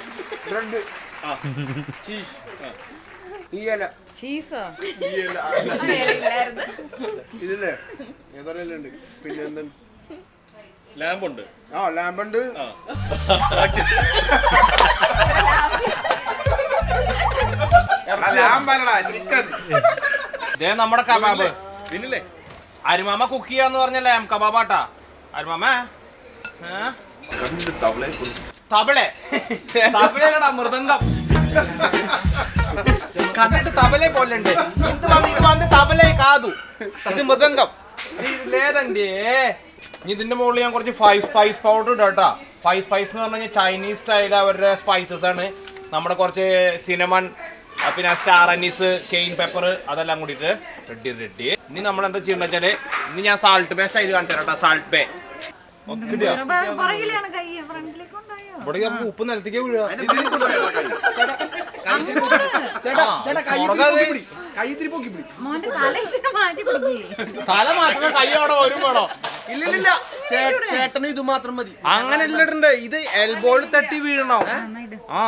ചീസോ ഇതില്ലേ ഏതായാലും ഉണ്ട് പിന്നെ എന്തുണ്ട് ലാമ്പുണ്ട് ആ ലാമ്പുണ്ട് ആ ലാമ്പല്ലടാ ചിക്കൻ ഇതേ നമ്മുടെ കബാബ് പിന്നില്ലേ അരിമാമ കുക്ക് ചെയ്യാന്ന് പറഞ്ഞല്ലേ കബാബാട്ടാ അരിമാമ തബളെ തബളയല്ലടാ മൃദംഗം കണ്ടിട്ട് തബലെ പോലെ ഉണ്ട് ഇത് വന്ന് ഇത് വന്ന് തബലെ കാതു ഇത് മൃദംഗം ഇതിലേതണ്ടേ ഇനി ഇതിന്റെ മുകളിൽ ഞാൻ കുറച്ച് ഫൈവ് സ്പൈസ് പൗഡർ ഇടാം കേട്ടാ ഫൈവ് സ്പൈസ് എന്ന് പറഞ്ഞു കഴിഞ്ഞാൽ ചൈനീസ് സ്റ്റൈൽ അവരുടെ സ്പൈസസ് ആണ് നമ്മുടെ കുറച്ച് സിനമൺ പിന്നെ സ്റ്റാർ അനീസ് കെയിൻ പെപ്പർ അതെല്ലാം കൂടിയിട്ട് റെഡി റെഡി ഇനി നമ്മൾ എന്താ ചെയ്യണ്ട വെച്ചാല് ഇനി ഞാൻ സാൾട്ട് ബേ സ്റ്റൈൽ കാണിച്ചു തരാം കേട്ടോ സാൾട്ട് ബേ പുറകിലാണ് കൈ ഫ്രണ്ടിലേക്ക് ഉണ്ടായോ ഇവിടെ നമുക്ക് ഉപ്പ് നിലത്തേക്ക് വീഴുക മോന്റെ തല ഇച്ചിരി മാറ്റി പിടിക്കേ തല മാറ്റുന്ന കൈ അവിടെ വരും വേണോ ഇല്ലില്ല ചേട്ടന് ഇത് മാത്രം മതി അങ്ങനെ ഇല്ലട്ടുണ്ട് ഇത് എൽബോളിൽ തട്ടി വീഴണോ ആ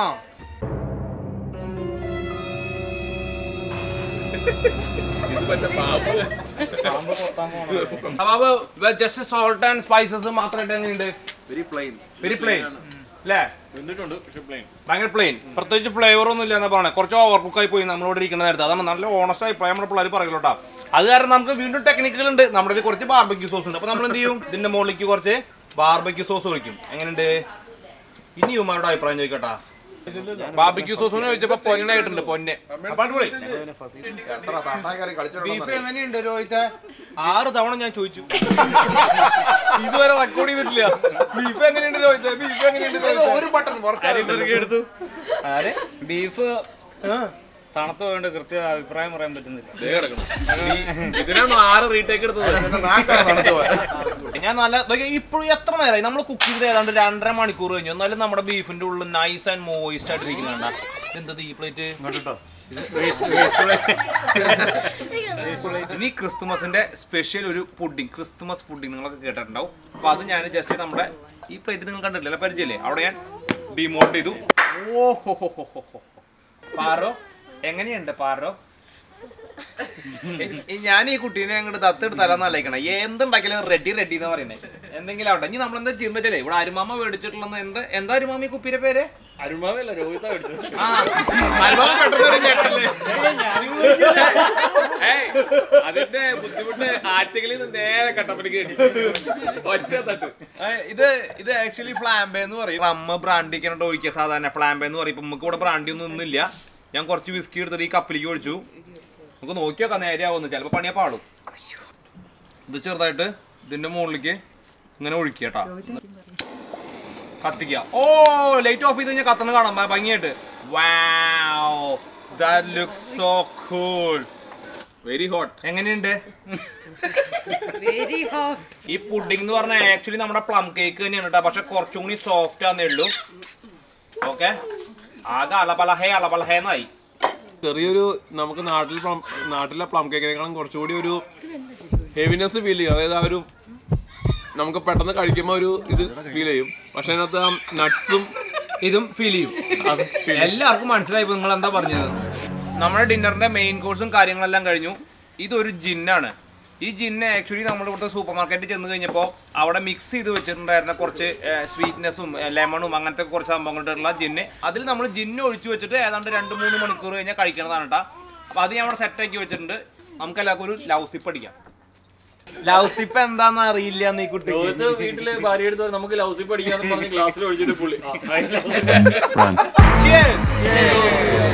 അപ്പൊ ജസ്റ്റ് സോൾട്ട് ആൻഡ് സ്പൈസസ് മാത്രമായിട്ട് എങ്ങനെയുണ്ട് വെരി പ്ലെയിൻ വെരി പ്ലെയിൻ അല്ലേ എന്നിട്ടുണ്ട് പക്ഷെ പ്ലെയിൻ ഭയങ്കര പ്ലെയിൻ പ്രത്യേകിച്ച് ഫ്ലേവർ ഒന്നും ഇല്ല എന്നാ പറഞ്ഞത് കുറച്ച് ഓവർ കുക്ക് ആയി പോയി നമ്മളോട് ഇരിക്കുന്ന നേരത്തെ അതാണ് നല്ല ഓണസ്റ്റ് അഭിപ്രായം നമ്മുടെ പിള്ളേർ പറയലോട്ടാ അത് കാരണം നമുക്ക് വീണ്ടും ടെക്നിക്കുകൾ ഉണ്ട് നമ്മുടെ കയ്യിൽ കുറച്ച് ബാർബക്യൂ സോസ് ഉണ്ട് അപ്പൊ നമ്മൾ എന്ത് ചെയ്യും ഇതിന്റെ മുകളിലേക്ക് കുറച്ച് ബാർബക്യൂ സോസ് ഒഴിക്കും എങ്ങനെയുണ്ട് ഇനി ഇവന്മാരുടെ അഭിപ്രായം ചോദിക്കട്ടാ ബാർബക്യൂ സോസ് ചോദിച്ചപ്പോ പൊന്നായിട്ടുണ്ട് പൊന്നെ അപ്പൊ അടിപൊളി എത്ര തട്ടാക്കാരി ബീഫ് കളിച്ചിട്ടുണ്ടോ എങ്ങനെയുണ്ട് രോഹിത്തെ ആറ് തവണ ഞാൻ ചോദിച്ചു ഇതുവരെ റെക്കോർഡ് ചെയ്തിട്ടില്ല ബീഫ് എങ്ങനെയുണ്ട് രോഹിത്തെ ബീഫ് എങ്ങനെയുണ്ട് രോഹിത്തെ? ഒരു ബട്ടൺ വർക്ക് എടുത്തു ആരെ ബീഫ് തണുത്ത് പോയോണ്ട് കൃത്യ അഭിപ്രായം പറയാൻ പറ്റുന്നില്ല ഇതിനാണ് ആറ് റീടേക്ക് എടുത്തത് ഞാൻ നല്ല ഇപ്പോഴും എത്ര നേരമായി നമ്മൾ കുക്ക് ചെയ്ത് ഏതാണ്ട് രണ്ടര മണിക്കൂർ കഴിഞ്ഞു എന്നാലും നമ്മുടെ ബീഫിന്റെ ഉള്ളിൽ നൈസ് ആൻഡ് മോയിസ്റ്റ് ആയിട്ട് ഇരിക്കുന്നുണ്ട എന്താ ഈ പ്ലേറ്റ് ഇനി ക്രിസ്തുമസിന്റെ സ്പെഷ്യൽ ഒരു പുഡിംഗ് ക്രിസ്തുമസ് പുഡിംഗ് നിങ്ങളൊക്കെ കേട്ടിട്ടുണ്ടാവും അപ്പൊ അത് ഞാൻ ജസ്റ്റ് നമ്മുടെ ഈ പ്ലേറ്റ് നിങ്ങൾ കണ്ടിട്ടില്ല പരിചയല്ലേ അവിടെ ഞാൻ ഡിമോൾഡ് ചെയ്തു ഓ ഹോ ഹോ ഹോ ഹോ ഹോ. പാറോ എങ്ങനെയുണ്ട് പാറോ ഞാൻ ഈ കുട്ടീനെ അങ്ങോട്ട് ദത്തെടുത്താലെന്ന് ആലോചിക്കണം എന്തുണ്ടാക്കിയാലും റെഡി റെഡി എന്ന് പറയുന്നത് എന്തെങ്കിലും ആവട്ടെ ഇനി നമ്മളെന്താ ചെയ്യുന്ന വെച്ചാലേ ഇവിടെ അരുമാമ മേടിച്ചിട്ടുള്ളത് എന്താ എന്താ അരുമാമ ഈ കുപ്പിയുടെ പേര് അരുമാവല്ല രോഹിത മേടിച്ചത് ആ അരുമാമ പെട്ടെന്ന് ഒരു ഞെട്ടല്. ഏയ്, അതിന്റെ ബുദ്ധിമുട്ട് ആറ്റുകളിൽ നിന്ന് നേരെ കട്ടപ്പനക്ക് കിട്ടി ഒറ്റ തട്ട് ഏയ്, ഇത് ഇത് ആക്ച്വലി ഫ്ലാംബെ എന്ന് പറയും അമ്മ ബ്രാൻഡിക്കാനായിട്ട് ഒഴിക്കുക സാധാരണ ഫ്ലാംബെ എന്ന് പറയും ഇപ്പൊ നമുക്ക് ഇവിടെ ബ്രാൻഡി ഒന്നും ഒന്നുമില്ല ഞാൻ കുറച്ച് വിസ്കി എടുത്തിട്ട് ഈ കപ്പിലേക്ക് ഒഴിച്ചു നമുക്ക് നോക്കി നോക്കാം നേരെ ആവുന്നു ചിലപ്പോ പണിയാ പാടും ഇത് ചെറുതായിട്ട് ഇതിന്റെ മുകളിലേക്ക് ഇങ്ങനെ ഒഴിക്കുക കേട്ടാ കത്തിക്കുക ഓ ലൈറ്റ് ഓഫ് ചെയ്ത് കഴിഞ്ഞാൽ കത്തണ കാണാം ഭ- ഭംഗിയായിട്ട് wow that looks so cool very hot എങ്ങനെയുണ്ട് വെരി ഹോട്ട് ഈ പുഡിംഗ് എന്ന് പറഞ്ഞാൽ ആക്ച്വലി നമ്മുടെ പ്ലം കേക്ക് തന്നെയാണ് കേട്ടോ പക്ഷെ കുറച്ചും കൂടി സോഫ്റ്റ് ആന്നേ ഉള്ളൂ ഓക്കെ ആകെ അലപലഹേ അലപലഹേന്നായി ചെറിയൊരു നമുക്ക് നാട്ടിൽ പ്ലം നാട്ടിലെ പ്ലം കേക്കിനേക്കാളും കുറച്ചുകൂടി ഒരു ഹെവിനെസ് ഫീൽ ചെയ്യും അതായത് ആ ഒരു നമുക്ക് പെട്ടെന്ന് കഴിക്കുമ്പോൾ ഒരു ഇത് ഫീൽ ചെയ്യും പക്ഷെ അതിനകത്ത് ആ നട്ട്സും ഇതും ഫീൽ ചെയ്യും എല്ലാവർക്കും മനസ്സിലായി ഇപ്പൊ നിങ്ങൾ എന്താ പറഞ്ഞത് നമ്മുടെ ഡിന്നറിന്റെ മെയിൻ കോഴ്സും കാര്യങ്ങളെല്ലാം കഴിഞ്ഞു ഇതൊരു ജിന്നാണ് ഈ ജിന്ന് ആക്ച്വലി നമ്മുടെ ഇവിടുത്തെ സൂപ്പർ മാർക്കറ്റിൽ ചെന്ന് കഴിഞ്ഞപ്പോൾ അവിടെ മിക്സ് ചെയ്ത് വെച്ചിട്ടുണ്ടായിരുന്ന കുറച്ച് സ്വീറ്റ്നെസ്സും ലെമണും അങ്ങനത്തെ കുറച്ച് സംഭവങ്ങളുള്ള ജിന്ന് അതിൽ നമ്മൾ ജിന്ന് ഒഴിച്ചു വെച്ചിട്ട് ഏതാണ്ട് രണ്ട് മൂന്ന് മണിക്കൂർ കഴിഞ്ഞാൽ കഴിക്കണതാണ് കേട്ടോ അപ്പോൾ അത് ഞാൻ അവിടെ സെറ്റാക്കി വെച്ചിട്ടുണ്ട് നമുക്ക് എല്ലാവർക്കും ഒരു ലവ് സിപ്പ് അടിക്കാം ലവ് സിപ്പ് എന്താന്ന് അറിയില്ല നീ കുട്ടി രോഹിത് വീട്ടില് ഭാര്യ എടുത്ത് പറയും, നമുക്ക് ലൗസി പഠിക്കാന്ന് പറഞ്ഞ് ഗ്ലാസ്സിൽ ഒഴിച്ചിട്ട് പുള്ളി ആ, അതിന് Cheers!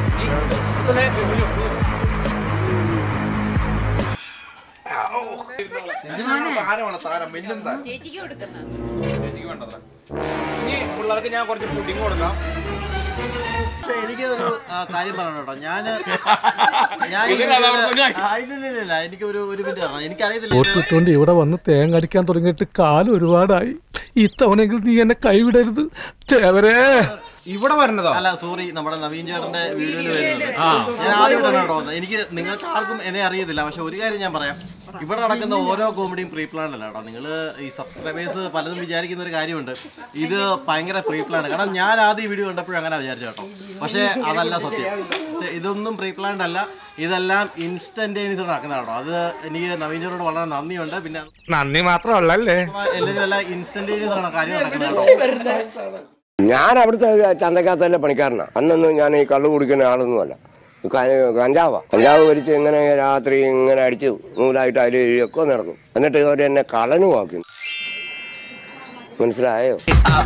താരമാണ് താരം മിന്നും താരം ചേച്ചിക്ക് കൊടുക്കുന്ന ചേച്ചിക്ക് വേണ്ടത്ര ഇനി പിള്ളേർക്ക് ഞാൻ കുറച്ച് പുഡിങ് കൊടുക്കാം പക്ഷേ എനിക്കൊരു ആ, കാര്യം പറയണം കേട്ടോ ഞാൻ ഞാൻ ഇതിൽ അത് അവിടെ തന്നെ ആക്കി. ഇല്ല എനിക്ക് ഒരു ഒരു മിനിറ്റ് തരണം എനിക്കറിയത്തില്ല ഇത് ഓട്ടിട്ടുകൊണ്ട് ഇവിടെ വന്ന് തേങ്ങ അടിക്കാൻ തുടങ്ങിയിട്ട് കാലം ഒരുപാടായി ഇത്തവണയെങ്കിൽ നീ എന്നെ കൈവിടരുത് ചേവരേ ഇവിടെ വരണതോ അല്ല സോറി നമ്മുടെ നവീൻ ചേട്ടന്റെ വീഡിയോയിൽ വരുന്നത് ഞാൻ ആദ്യം ഇടണം കേട്ടോ എനിക്ക് നിങ്ങൾക്ക് ആർക്കും എന്നെ അറിയത്തില്ല പക്ഷെ ഒരു കാര്യം ഞാൻ പറയാം ഇവിടെ നടക്കുന്ന ഓരോ കോമഡിയും പ്രീ പ്ലാൻ അല്ല കേട്ടോ നിങ്ങൾ ഈ സബ്സ്ക്രൈബേഴ്സ് പലതും വിചാരിക്കുന്ന ഒരു കാര്യമുണ്ട് ഇത് ഭയങ്കര പ്രീ പ്ലാൻ കാരണം ഞാൻ ആദ്യം ഈ വീഡിയോ കണ്ടപ്പോഴും അങ്ങനെ വിചാരിച്ചു കേട്ടോ പക്ഷേ അതല്ല സത്യം ഇത് ഇതൊന്നും പ്രീ പ്ലാൻഡ് അല്ല ഇതെല്ലാം ഇൻസ്റ്റന്റേനിയസ് നടക്കുന്ന കേട്ടോ അത് എനിക്ക് നവീൻ ചേട്ടനോട് വളരെ നന്ദിയുണ്ട് പിന്നെ നന്ദി മാത്രമല്ലല്ലേ എല്ലാവരും എല്ലാം ഇൻസ്റ്റന്റേനിയസ് ആണ് കാര്യം നടക്കുന്നത് കേട്ടോ ഞാൻ അവിടുത്തെ ചന്തക്കകത്തല്ല പണിക്കാരനാ അന്നൊന്നും ഞാൻ ഈ കള്ളു കുടിക്കുന്ന ആളൊന്നുമല്ല ക- കഞ്ചാവാ കഞ്ചാവ് വലിച്ച് ഇങ്ങനെ രാത്രി ഇങ്ങനെ അടിച്ച് നൂലായിട്ട് അതിൽ ഒക്കെ നടക്കും എന്നിട്ട് അവർ എന്നെ കളനുമാക്കി മനസ്സിലായോ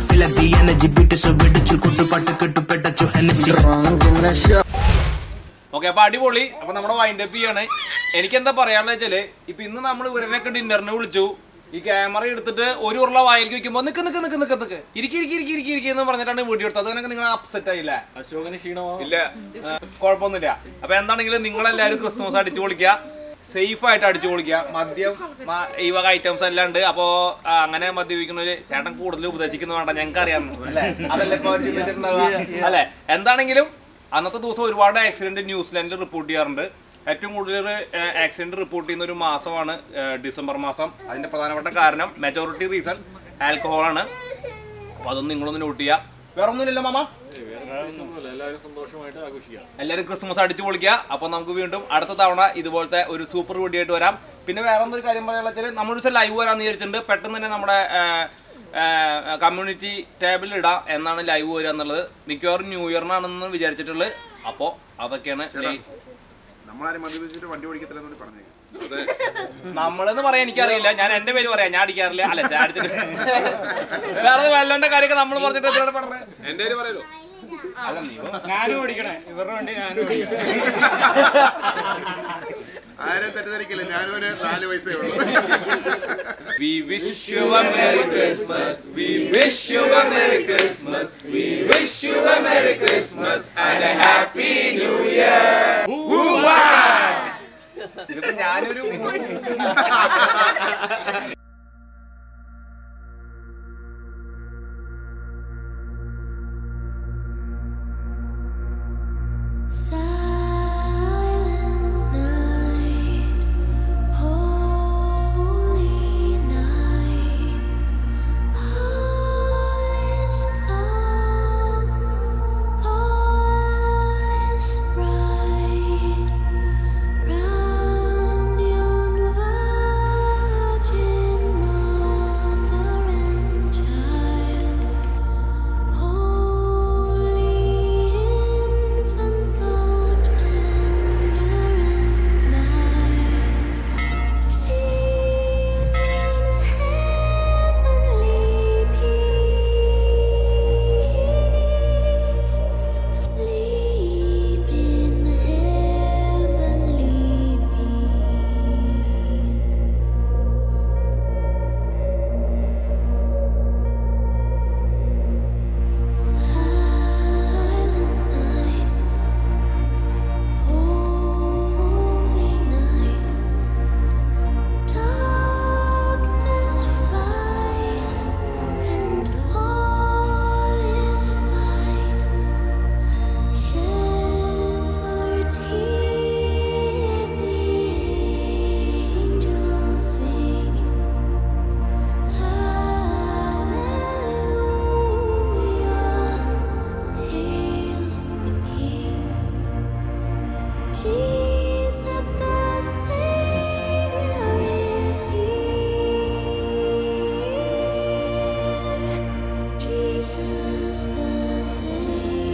ഓക്കെ അപ്പൊ അടിപൊളി അപ്പൊ നമ്മുടെ വൈൻഡ് അപ്പ് ചെയ്യാണ് എനിക്ക് എന്താ പറയാനുള്ള വെച്ചാല് ഇപ്പൊ ഇന്ന് നമ്മൾ ഇവരനൊക്കെ ഡിന്നറിന് വിളിച്ചു ഈ ക്യാമറ എടുത്തിട്ട് ഒരു ഉരുള വായിലേക്ക് വെക്കുമ്പോ നിക്ക് നിക്ക് നിക്ക് നിക്ക് നിക്ക് ഇരിക്കി ഇരിക്കി ഇരിക്കി ഇരിക്കി ഇരിക്കി എന്ന് പറഞ്ഞിട്ടാണ് വീഡിയോ എടുത്തത് അതിനൊക്കെ നിങ്ങൾ അപ്സെറ്റ് ആയില്ലേ അശോകന് ക്ഷീണമാവും ഇല്ല ആ, കുഴപ്പമൊന്നുമില്ല അപ്പൊ എന്താണെങ്കിലും നിങ്ങളെല്ലാവരും ക്രിസ്മസ് അടിച്ചു പൊളിക്കുക സേഫ് ആയിട്ട് അടിച്ചു പൊളിക്കുക മദ്യം മ- ഈ വക ഐറ്റംസ് എല്ലാം ഉണ്ട് അപ്പോ ആ, അങ്ങനെ മദ്യപിക്കുന്നവര് ചേട്ടൻ കൂടുതൽ ഉപദേശിക്കുന്നു വേണ്ട ഞങ്ങൾക്ക് അറിയാം അല്ലേ അതല്ലേ ഇപ്പൊ അവര് ചിന്തിച്ചിട്ടുണ്ടാവുക അല്ലെ എന്താണെങ്കിലും അന്നത്തെ ദിവസം ഒരുപാട് ആക്സിഡന്റ് ന്യൂസിലാൻഡിൽ റിപ്പോർട്ട് ചെയ്യാറുണ്ട് ഏറ്റവും കൂടുതൽ ആക്സിഡന്റ് റിപ്പോർട്ട് ചെയ്യുന്ന ഒരു മാസമാണ് ആ, ഡിസംബർ മാസം അതിന്റെ പ്രധാനപ്പെട്ട കാരണം മെജോറിറ്റി റീസൺ ആൽക്കഹോൾ ആണ് അപ്പൊ അതൊന്നും നിങ്ങളൊന്ന് നോട്ട് ചെയ്യുക വേറെ ഒന്നുമില്ലല്ലോ മാമ എല്ലാവരും സന്തോഷമായിട്ട് ആഘോഷിക്കാം എല്ലാവരും ക്രിസ്മസ് അടിച്ചു പൊളിക്കുക അപ്പൊ നമുക്ക് വീണ്ടും അടുത്ത തവണ ഇതുപോലത്തെ ഒരു സൂപ്പർ വീഡിയോ ആയിട്ട് വരാം പിന്നെ വേറെ എന്തൊരു കാര്യം പറയാനുള്ള വെച്ചാൽ നമ്മൾ ദിവസം ലൈവ് വരാന്ന് വിചാരിച്ചിട്ടുണ്ട് പെട്ടെന്ന് തന്നെ നമ്മുടെ കമ്മ്യൂണിറ്റി ടേബിളിൽ ഇടാം എന്നാണ് ലൈവ് വരിക എന്നുള്ളത് മിക്കവാറും ന്യൂ ഇയറിനാണെന്ന് വിചാരിച്ചിട്ടുള്ളത് അപ്പോൾ അതൊക്കെയാണ് late. നമ്മളാരും മദ്യപിച്ചിട്ട് വണ്ടി ഓടിക്കത്തില്ലെന്നോട് പറഞ്ഞേക്കാം നമ്മളെന്ന് പറയാൻ എനിക്കറിയില്ല ഞാൻ എന്റെ പേര് പറയാം ഞാൻ അടിക്കാറില്ല അല്ല ഞാൻ അടിച്ചിട്ട് വേറെ വെള്ളന്റെ കാര്യമൊക്കെ നമ്മൾ പറഞ്ഞിട്ട് എന്തിനാണ് പറഞ്ഞത് എന്റെ പേര് പറയലോ അല്ല നീ ഞാനും ഓടിക്കണേ ഇവരുടെ വണ്ടി ഞാനും ഓടിക്കണേ ആരും തെറ്റിദ്ധരിക്കില്ല ഞാനും ഒരു നാല് വയസ്സേ ഉള്ളൂ We wish you a Merry Christmas. We wish you a Merry Christmas. We wish you a Merry Christmas and a Happy New Year. ഇതിപ്പോ ഞാനൊരു Silent night, holy night, all is calm, all is bright. Jesus the Savior is here. Jesus the Savior.